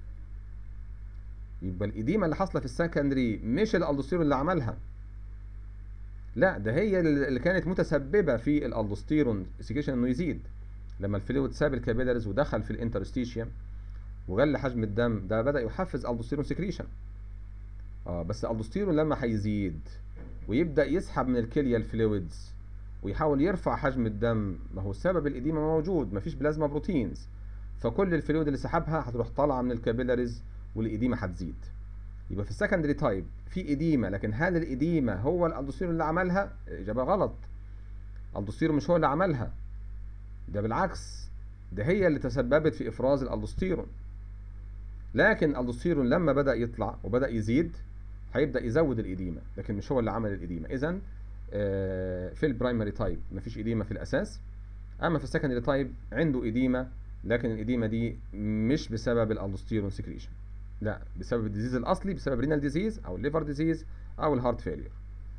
يبقى الاديمه اللي حاصله في السكندري مش الالدوستيرون اللي عملها لا ده هي اللي كانت متسببه في الالدوستيرون سيكريشن انه يزيد لما الفلويد ساب الكابيلاريز ودخل في الانترستيشيوم وغل حجم الدم ده بدا يحفز الدوستيرون سكريشن اه بس الالدوستيرون لما هيزيد ويبدا يسحب من الكليه الفلويدز ويحاول يرفع حجم الدم ما هو سبب الاديمه موجود مفيش بلازما بروتينز فكل الفلويد اللي سحبها هتروح طالعه من الكابيلاريز والاديمه هتزيد يبقى في السكندري تايب في اديمه لكن هل الاديمه هو الالدوستيرون اللي عملها اجابه غلط الالدوستيرون مش هو اللي عملها ده بالعكس ده هي اللي تسببت في افراز الالدوستيرون لكن الالدوستيرون لما بدا يطلع وبدا يزيد هيبدا يزود الاديمه لكن مش هو اللي عمل الاديمه اذا في البرايمري تايب مفيش اديمه في الاساس اما في السكندري تايب عنده اديمه لكن الاديمه دي مش بسبب الالدوستيرون سكريشن لا بسبب الديزيز الاصلي بسبب رينال ديزيز او الليفر ديزيز او الهارت فيلير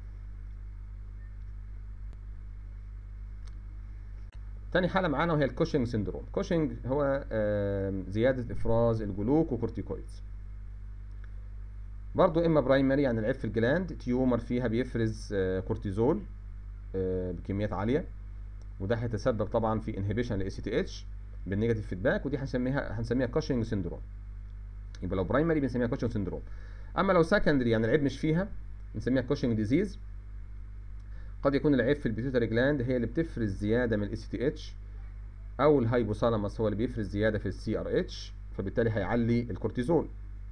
تاني حالة معانا وهي الكوشنج سيندروم كوشنج هو زيادة إفراز الجلوكوكورتيكويدز برضو إما برايمري يعني العيب في الجلاند تيومر فيها بيفرز كورتيزول بكميات عالية وده هيتسبب طبعا في انهبيشن لاي سي تي اتش بالنيجاتيف فيدباك ودي هنسميها هنسميها كوشنج سيندروم يبقى لو برايمري بنسميها كوشنج سيندروم اما لو سكندري يعني العيب مش فيها بنسميها كوشنج ديزيز قد يكون العيب في البيتيوتري جلاند هي اللي بتفرز زياده من الاي سي تي اتش او الهايبوثالاموس هو اللي بيفرز زياده في السي ار اتش فبالتالي هيعلي الكورتيزول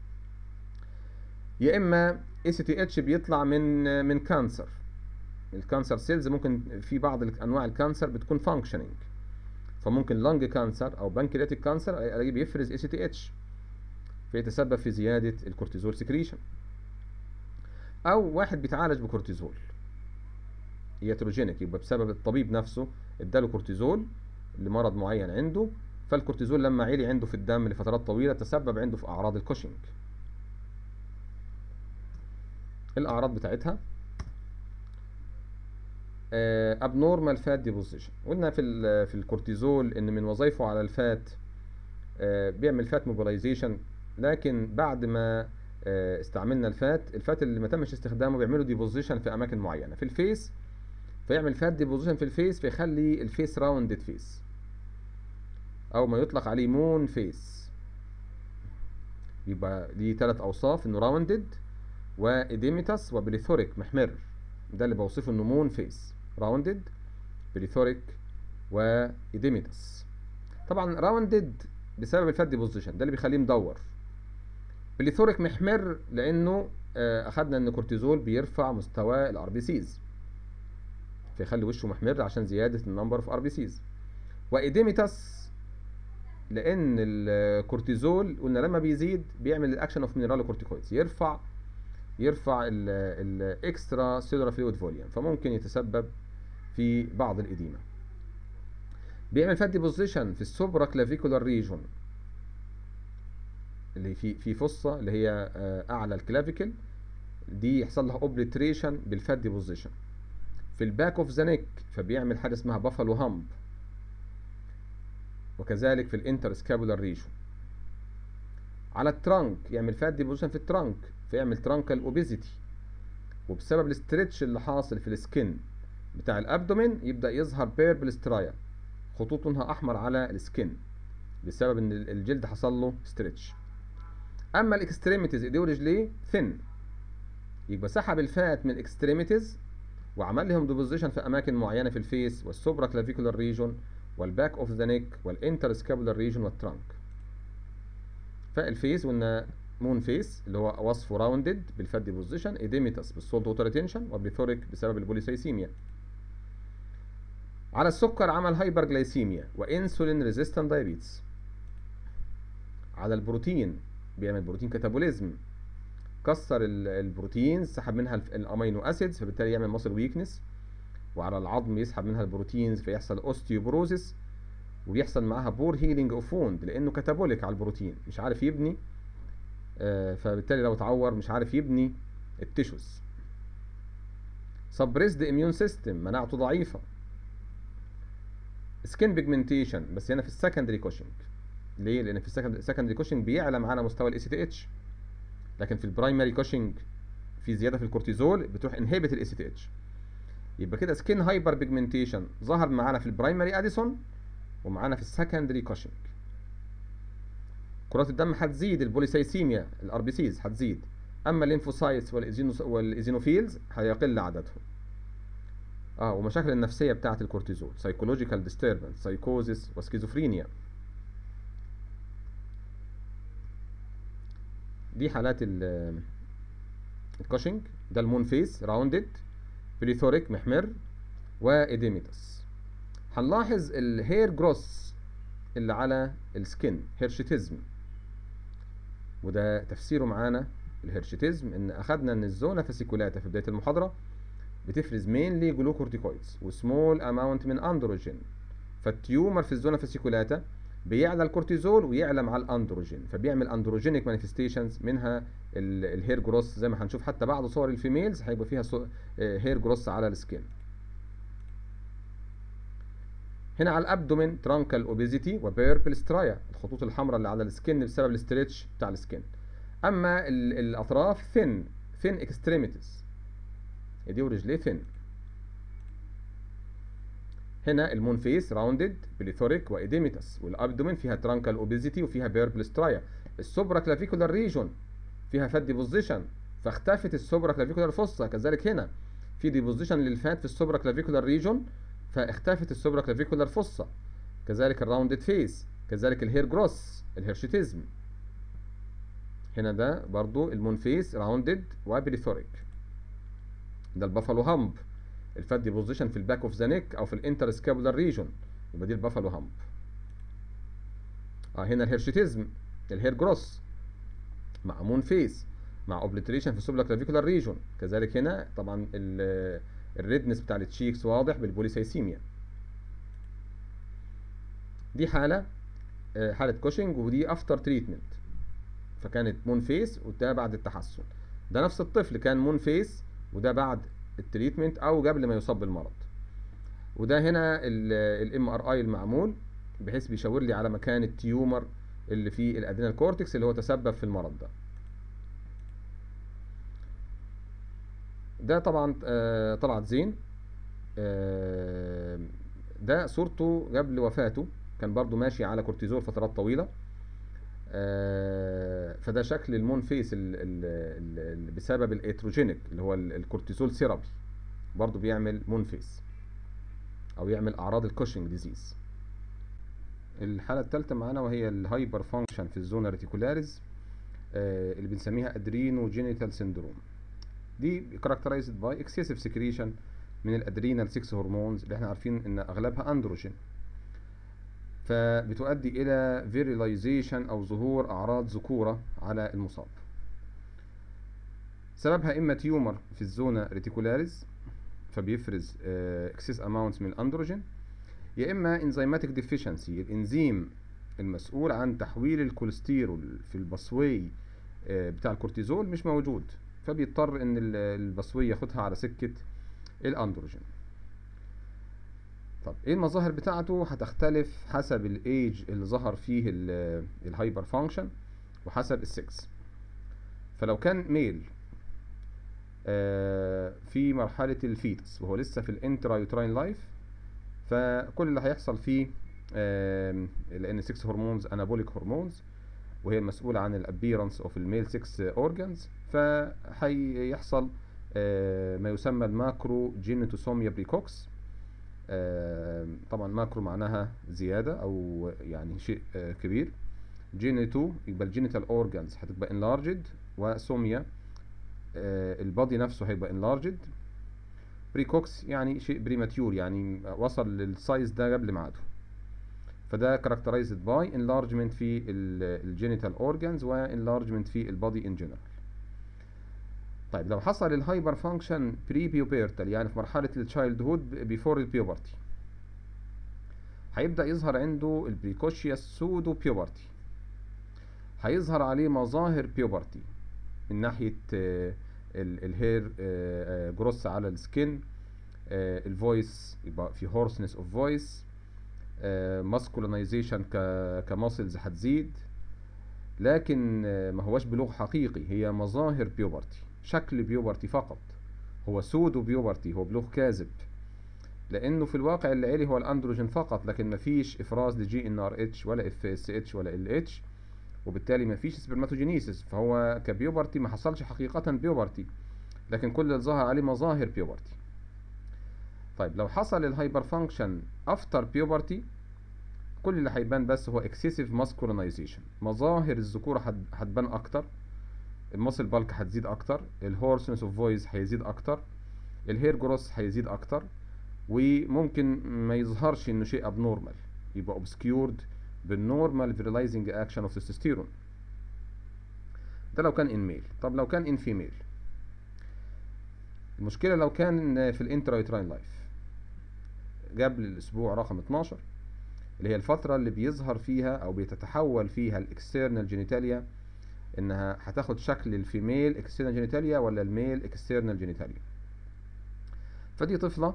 يا اما اي سي تي اتش بيطلع من من كانسر الكانسر سيلز ممكن في بعض انواع الكانسر بتكون فانكشننج فممكن لانج كانسر او بانكرياتيك كانسر الاقيه بيفرز اي سي تي اتش فيتسبب في زياده الكورتيزول سكريشن او واحد بيتعالج بكورتيزول ياتروجينيك يبقى بسبب الطبيب نفسه اداله كورتيزول لمرض معين عنده فالكورتيزول لما عالي عنده في الدم لفترات طويله تسبب عنده في اعراض الكوشنج الاعراض بتاعتها ابنورمال فات ديبوزيشن قلنا في في الكورتيزول ان من وظائفه على الفات بيعمل فات موبيلايزيشن لكن بعد ما استعملنا الفات الفات اللي ما تمش استخدامه بيعملوا ديبوزيشن في اماكن معينه في الفيس فيعمل فات ديبوزيشن في الفيس فيخلي الفيس راوندد فيس او ما يطلق عليه مون فيس يبقى ليه ثلاث اوصاف انه راوندد واديميتاس وبليثوريك محمر ده اللي بوصفه انه مون فيس راوندد بليثوريك واديميتاس طبعا راوندد بسبب الفات ديبوزيشن ده اللي بيخليه مدور بليثوريك محمر لانه اخدنا ان الكورتيزول بيرفع مستوى الار بي سيز فيخلي وشه محمر عشان زياده النمبر اوف ار بي سيز واديميتاس لان الكورتيزول قلنا لما بيزيد بيعمل الاكشن اوف مينرال كورتيكويدز يرفع يرفع الاكسترا سيلولار فلويد فوليوم فممكن يتسبب في بعض الاديمه بيعمل فات ديبوزيشن في السوبرا كلافيكولار ريجون اللي في في فصه اللي هي اعلى الكلافيكل دي يحصل لها اوبليتريشن بالفات ديبوزيشن في الباك اوف ذا نيك فبيعمل حاجه اسمها بافالو هامب وكذلك في الانتر سكابولار ريجون على الترانك يعمل فات ديبوزيشن في الترانك فيعمل ترانكال اوبيزيتي وبسبب الاسترتش اللي حاصل في السكن بتاع الابدومين يبدا يظهر بيربل سترايا خطوط لونها احمر على السكن بسبب ان الجلد حصل له ستريتش اما الاكستريميتيز ايديه ورجليه ثن يبقى سحب الفات من الاكستريميتيز وعمل لهم ديبوزيشن في اماكن معينه في الفيس والسوبرا كلافيكولار ريجون والباك اوف ذا نيك والانتر سكابولار ريجون والترانك فالفيس قلنا مون فيس اللي هو وصفه راوندد بالفات ديبوزيشن ايديميتاس بالسولت ووتر ريتنشن وبليثوريك بسبب البوليسايسيميا على السكر عمل هايبر جلايسيميا وانسولين ريزيستنت دايابيتس على البروتين بيعمل بروتين كاتابوليزم كسر البروتين سحب منها الامينو اسيدز فبالتالي يعمل مصل ويكنس وعلى العظم يسحب منها البروتينز فيحصل اوستيوبروزيس وبيحصل معاها بور هيلينج اوف ووند لانه كاتابوليك على البروتين مش عارف يبني آه فبالتالي لو اتعور مش عارف يبني التيشوز سبريسد اميون سيستم مناعته ضعيفه سكين بيجمنتيشن بس هنا في السكندري كوشنج ليه لان في السكندري كوشنج بيعلى معانا مستوى الاي سي تي اتش لكن في البرايمري كوشنج في زياده في الكورتيزول بتروح انهبت الاي سي تي اتش يبقى كده سكين هايبر بيجمنتيشن ظهر معانا في البرايمري اديسون ومعانا في السكندري كوشنج كرات الدم هتزيد البوليسايسيميا الار بي سيز هتزيد اما الليمفوسايتس والإيزينوس- والايزينوفيلز هيقل عددهم اه ومشاكل النفسيه بتاعه الكورتيزول سايكولوجيكال ديستربنس سايكوزيس وسكيزوفرينيا دي حالات ال- الكوشنج ده المون فيس راوندد بليثوريك محمر وإديميتس هنلاحظ الهير جروس اللي على السكن هيرشيتيزم وده تفسيره معانا الهيرشيتيزم ان اخدنا ان الزونا فاسيكولاتا في بدايه المحاضره بتفرز مينلي جلوكورتيكويدز وسمول اماونت من اندروجين فالتيومر في الزونا فاسيكولاتا بيعلى الكورتيزول ويعلى مع الاندروجين فبيعمل اندروجينيك مانيفستيشنز منها ال- الهير جروس زي ما هنشوف حتى بعض صور الفيميلز هيبقى فيها صو- آه، هير جروس على السكين هنا على الابدومين ترانكال اوبيزيتي وبيربل سترايا الخطوط الحمراء اللي على السكن بسبب الاسترتش بتاع السكن اما ال- الاطراف ثين ثين اكستريميتيز ايديه ورجليه ثين هنا المون فيس راوندد بليثوريك واديميتاس والابدومين فيها ترانكال اوبيزيتي وفيها بيربل سترايا السوبرا كلافيكولار ريجون فيها فات ديبوزيشن فاختفت السوبرا كلافيكولار فوسا كذلك هنا في ديبوزيشن للفات في السوبرا كلافيكولار ريجون فاختفت السوبرا كلافيكولار فوسا كذلك الراوندد فيس كذلك الهير جروس الهيرشيتيزم هنا ده برضو المون فيس راوندد وبليثوريك ده البافالو هامب الفات ديبوزيشن في الباك اوف ذا نيك او في الانتر سكابولار ريجون يبقى دي البافالو هامب اه هنا الهيرشيتيزم الهير جروس مع مون فيس مع اوبليتريشن في السوبلا كلافيكولار ريجون كذلك هنا طبعا ال- الريدنس بتاع التشيكس واضح بالبوليسايسيميا دي حاله آه، حاله كوشنج ودي افتر تريتمنت فكانت مون فيس وده بعد التحسن ده نفس الطفل كان مون فيس وده بعد التريتمنت او قبل ما يصاب بالمرض وده هنا الام ار اي المعمول بحيث بيشاور لي على مكان التيومر اللي في الادرينال كورتكس اللي هو تسبب في المرض ده ده طبعا آه، طلعت زين آه، ده صورته قبل وفاته كان برضو ماشي على كورتيزول فترات طويلة آه، فده شكل المون فيس ال ال ال بسبب الاتروجينيك اللي هو ال- الكورتيزول ثيرابي برضو بيعمل مون فيس او يعمل اعراض الكوشنج ديزيز الحالة الثالثة معانا وهي الهايبر فانكشن في الزونا ريتيكولاريز آه، اللي بنسميها ادرينو جينيتال سيندروم دي characterized by excessive secretion من الادرينال 6 هرمونز اللي احنا عارفين ان اغلبها اندروجين فبتؤدي الى فيريلايزيشن او ظهور اعراض ذكوره على المصاب سببها اما تيومر في الزونا ريتيكولاريز فبيفرز اكسس اماونتس من الاندروجين يا اما انزيماتيك ديفيشنسي الانزيم المسؤول عن تحويل الكوليسترول في البصوي آه، بتاع الكورتيزول مش موجود فبيضطر ان ال- البصوي ياخدها على سكه الاندروجين طب ايه المظاهر بتاعته هتختلف حسب الايج اللي ظهر فيه ال- الهايبر فانكشن وحسب السكس فلو كان ميل آه، في مرحلة الفيتس وهو لسه في الانترا يوتراين لايف فكل اللي هيحصل فيه آم، لان 6 هرمونز انابوليك هرمونز وهي المسؤولة عن الابيرنس اوف الميل 6 اورجانز فهيحصل آه، ما يسمى الماكرو جينيتوسوميا بريكوكس آم، طبعا ماكرو معناها زيادة او يعني شيء آه، كبير جينيتو يبقى الجينيتال اورجانز هتبقى انلارجد وسوميا آه، البادي نفسه هيبقى انلارجد بريكوكس يعني شيء بريماتيور يعني وصل للسايز ده قبل ميعاده فده characterized by enlargement في الجينيتال اورجانز وانلارجمنت في البادي ان جنرال طيب لو حصل الهايبر فانكشن بري بيوبرتال يعني في مرحله التشايلد هود بيفور البيوبرتي هيبدا يظهر عنده البريكوشيوس سودو بيوبرتي هيظهر عليه مظاهر بيوبرتي من ناحيه آه، ال- الهير آه، آه، جروس على السكين الفويس يبقى في هورسنس اوف فويس ماسكولينايزيشن كماسلز هتزيد لكن آه، ما هوش بلوغ حقيقي هي مظاهر بيوبرتي شكل بيوبرتي فقط هو سودو بيوبرتي هو بلوغ كاذب لانه في الواقع اللي عليه هو الاندروجين فقط لكن مفيش افراز لجي ان ار اتش ولا اف اس اتش ولا ال اتش وبالتالي مفيش سبرماتوجينيسيس فهو كبيوبرتي ما حصلش حقيقة بيوبرتي لكن كل اللي ظهر عليه مظاهر بيوبرتي طيب لو حصل الهايبر فانكشن افتر بيوبرتي كل اللي هيبان بس هو اكسسيف ماسكولينايزيشن مظاهر الذكوره هت- هتبان اكتر الماسل بالك هتزيد اكتر الهورسنس اوف فويس هيزيد اكتر الهير جروس هيزيد اكتر وممكن ما يظهرش انه شيء ابنورمال يبقى اوبسكيورد بالنورمال فيرلايزنج اكشن اوف تستوستيرون ده لو كان ان ميل طب لو كان ان فيميل المشكله لو كان في الانترايتراين لايف قبل الاسبوع رقم 12 اللي هي الفتره اللي بيظهر فيها او بيتتحول فيها الاكسترنال جينيتاليا انها هتاخد شكل الفيميل اكسترنال جينيتاليا ولا الميل اكسترنال جينيتاليا فدي طفله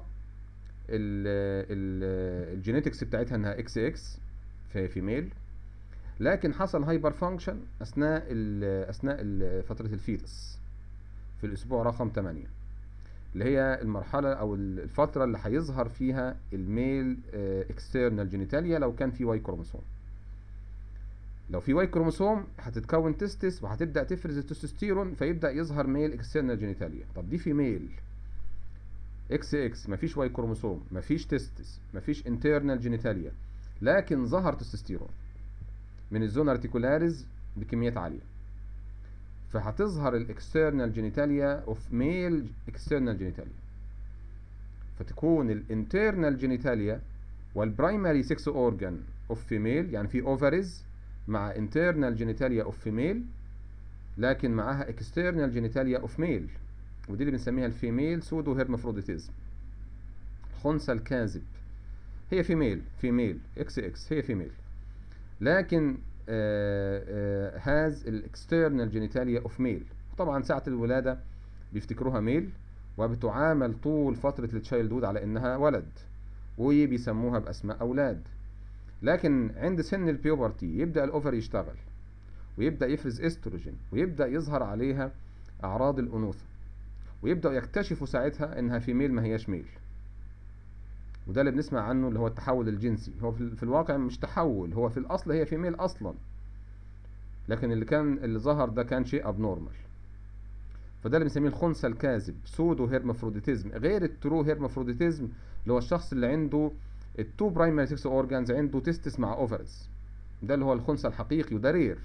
الجينيتكس بتاعتها انها اكس اكس في فيميل لكن حصل هايبر فانكشن اثناء ال اثناء ال فتره الفيتس في الاسبوع رقم 8 اللي هي المرحله او الفتره اللي هيظهر فيها الميل اكسترنال جينيتاليا لو كان في واي كروموسوم لو في واي كروموسوم هتتكون تستس وهتبدا تفرز التستوستيرون فيبدا يظهر ميل اكسترنال جينيتاليا طب دي في ميل اكس اكس مفيش واي كروموسوم مفيش تستس مفيش انترنال جينيتاليا لكن ظهر تستوستيرون من الزون ارتيكولاريز بكميات عاليه فهتظهر الاكسترنال جينيتاليا اوف ميل اكسترنال جينيتاليا فتكون الانترنال جينيتاليا والبرايمري سكس اورجان اوف فيميل يعني في اوفريز مع انترنال جينيتاليا اوف فيميل لكن معاها اكسترنال جينيتاليا اوف ميل ودي اللي بنسميها الفيميل سودو هيرمافروديتيزم الخنثى الكاذب هي فيميل فيميل اكس اكس هي فيميل لكن هاز الاكسترنال جينيتاليا اوف ميل طبعا ساعة الولادة بيفتكروها ميل وبتعامل طول فترة التشايلد هود على انها ولد وبيسموها باسماء اولاد لكن عند سن البيوبرتي يبدأ الاوفر يشتغل ويبدأ يفرز استروجين ويبدأ يظهر عليها اعراض الانوثة ويبدأوا يكتشفوا ساعتها انها فيميل ما هياش ميل وده اللي بنسمع عنه اللي هو التحول الجنسي هو في, في الواقع مش تحول هو في الاصل هي فيميل اصلا لكن اللي كان اللي ظهر ده كان شيء ابنورمال فده اللي بنسميه الخنثى الكاذب سودو هيرمافروديتيزم غير الترو هيرمافروديتيزم اللي هو الشخص اللي عنده التو برايمري سكس اورجانز عنده تستس مع اوفرز ده اللي هو الخنثى الحقيقي وده رير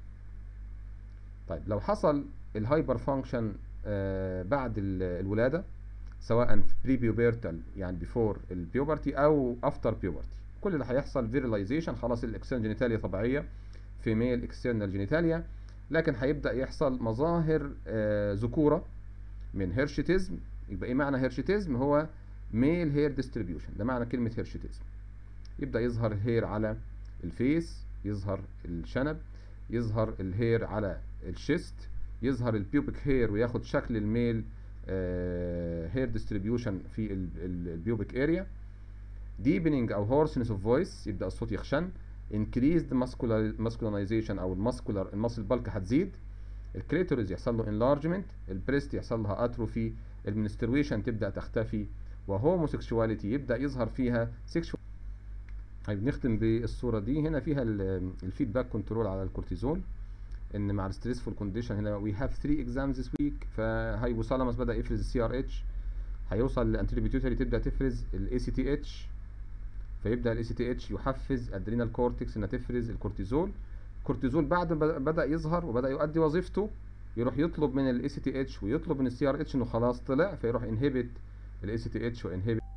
طيب لو حصل الهايبر فانكشن آه بعد الولاده سواء بري بيوبرتال يعني بيفور البيوبرتي او افتر بيوبرتي كل اللي هيحصل فيرلايزيشن خلاص الاكسترنال جينيتاليا طبيعيه فيميل اكسترنال جينيتاليا لكن هيبدا يحصل مظاهر آه ذكوره من هيرشيتيزم يبقى ايه معنى هيرشيتيزم هو ميل هير ديستريبيوشن ده معنى كلمه هيرشيتيزم يبدا يظهر الهير على الفيس يظهر الشنب يظهر الهير على الشيست يظهر البيوبك هير وياخد شكل الميل هير ديستريبيوشن في البيوبك اريا deepening او hoarseness of voice يبدا الصوت يخشن increased masculinization او الماسكولار الماسل بالك هتزيد الكريتوريز يحصل له enlargement البريست يحصل لها اتروفي المنسترويشن تبدا تختفي وهوموسيكشواليتي يبدا يظهر فيها سيكشوال طيب نختم بالصوره دي هنا فيها الفيدباك كنترول على الكورتيزول ان مع الستريسفول كونديشن هنا وي هاف 3 اكزامز ذس ويك فهايبوثالاموس بدا يفرز السي ار اتش هيوصل للانتيريو بيتيوتري تبدا تفرز الاي سي تي اتش فيبدا الاي سي تي اتش يحفز ادرينال كورتكس انها تفرز الكورتيزول الكورتيزول بعد ما بدا يظهر وبدا يؤدي وظيفته يروح يطلب من الاي سي تي اتش ويطلب من السي ار اتش انه خلاص طلع فيروح انهبت الاي سي تي اتش وانهبت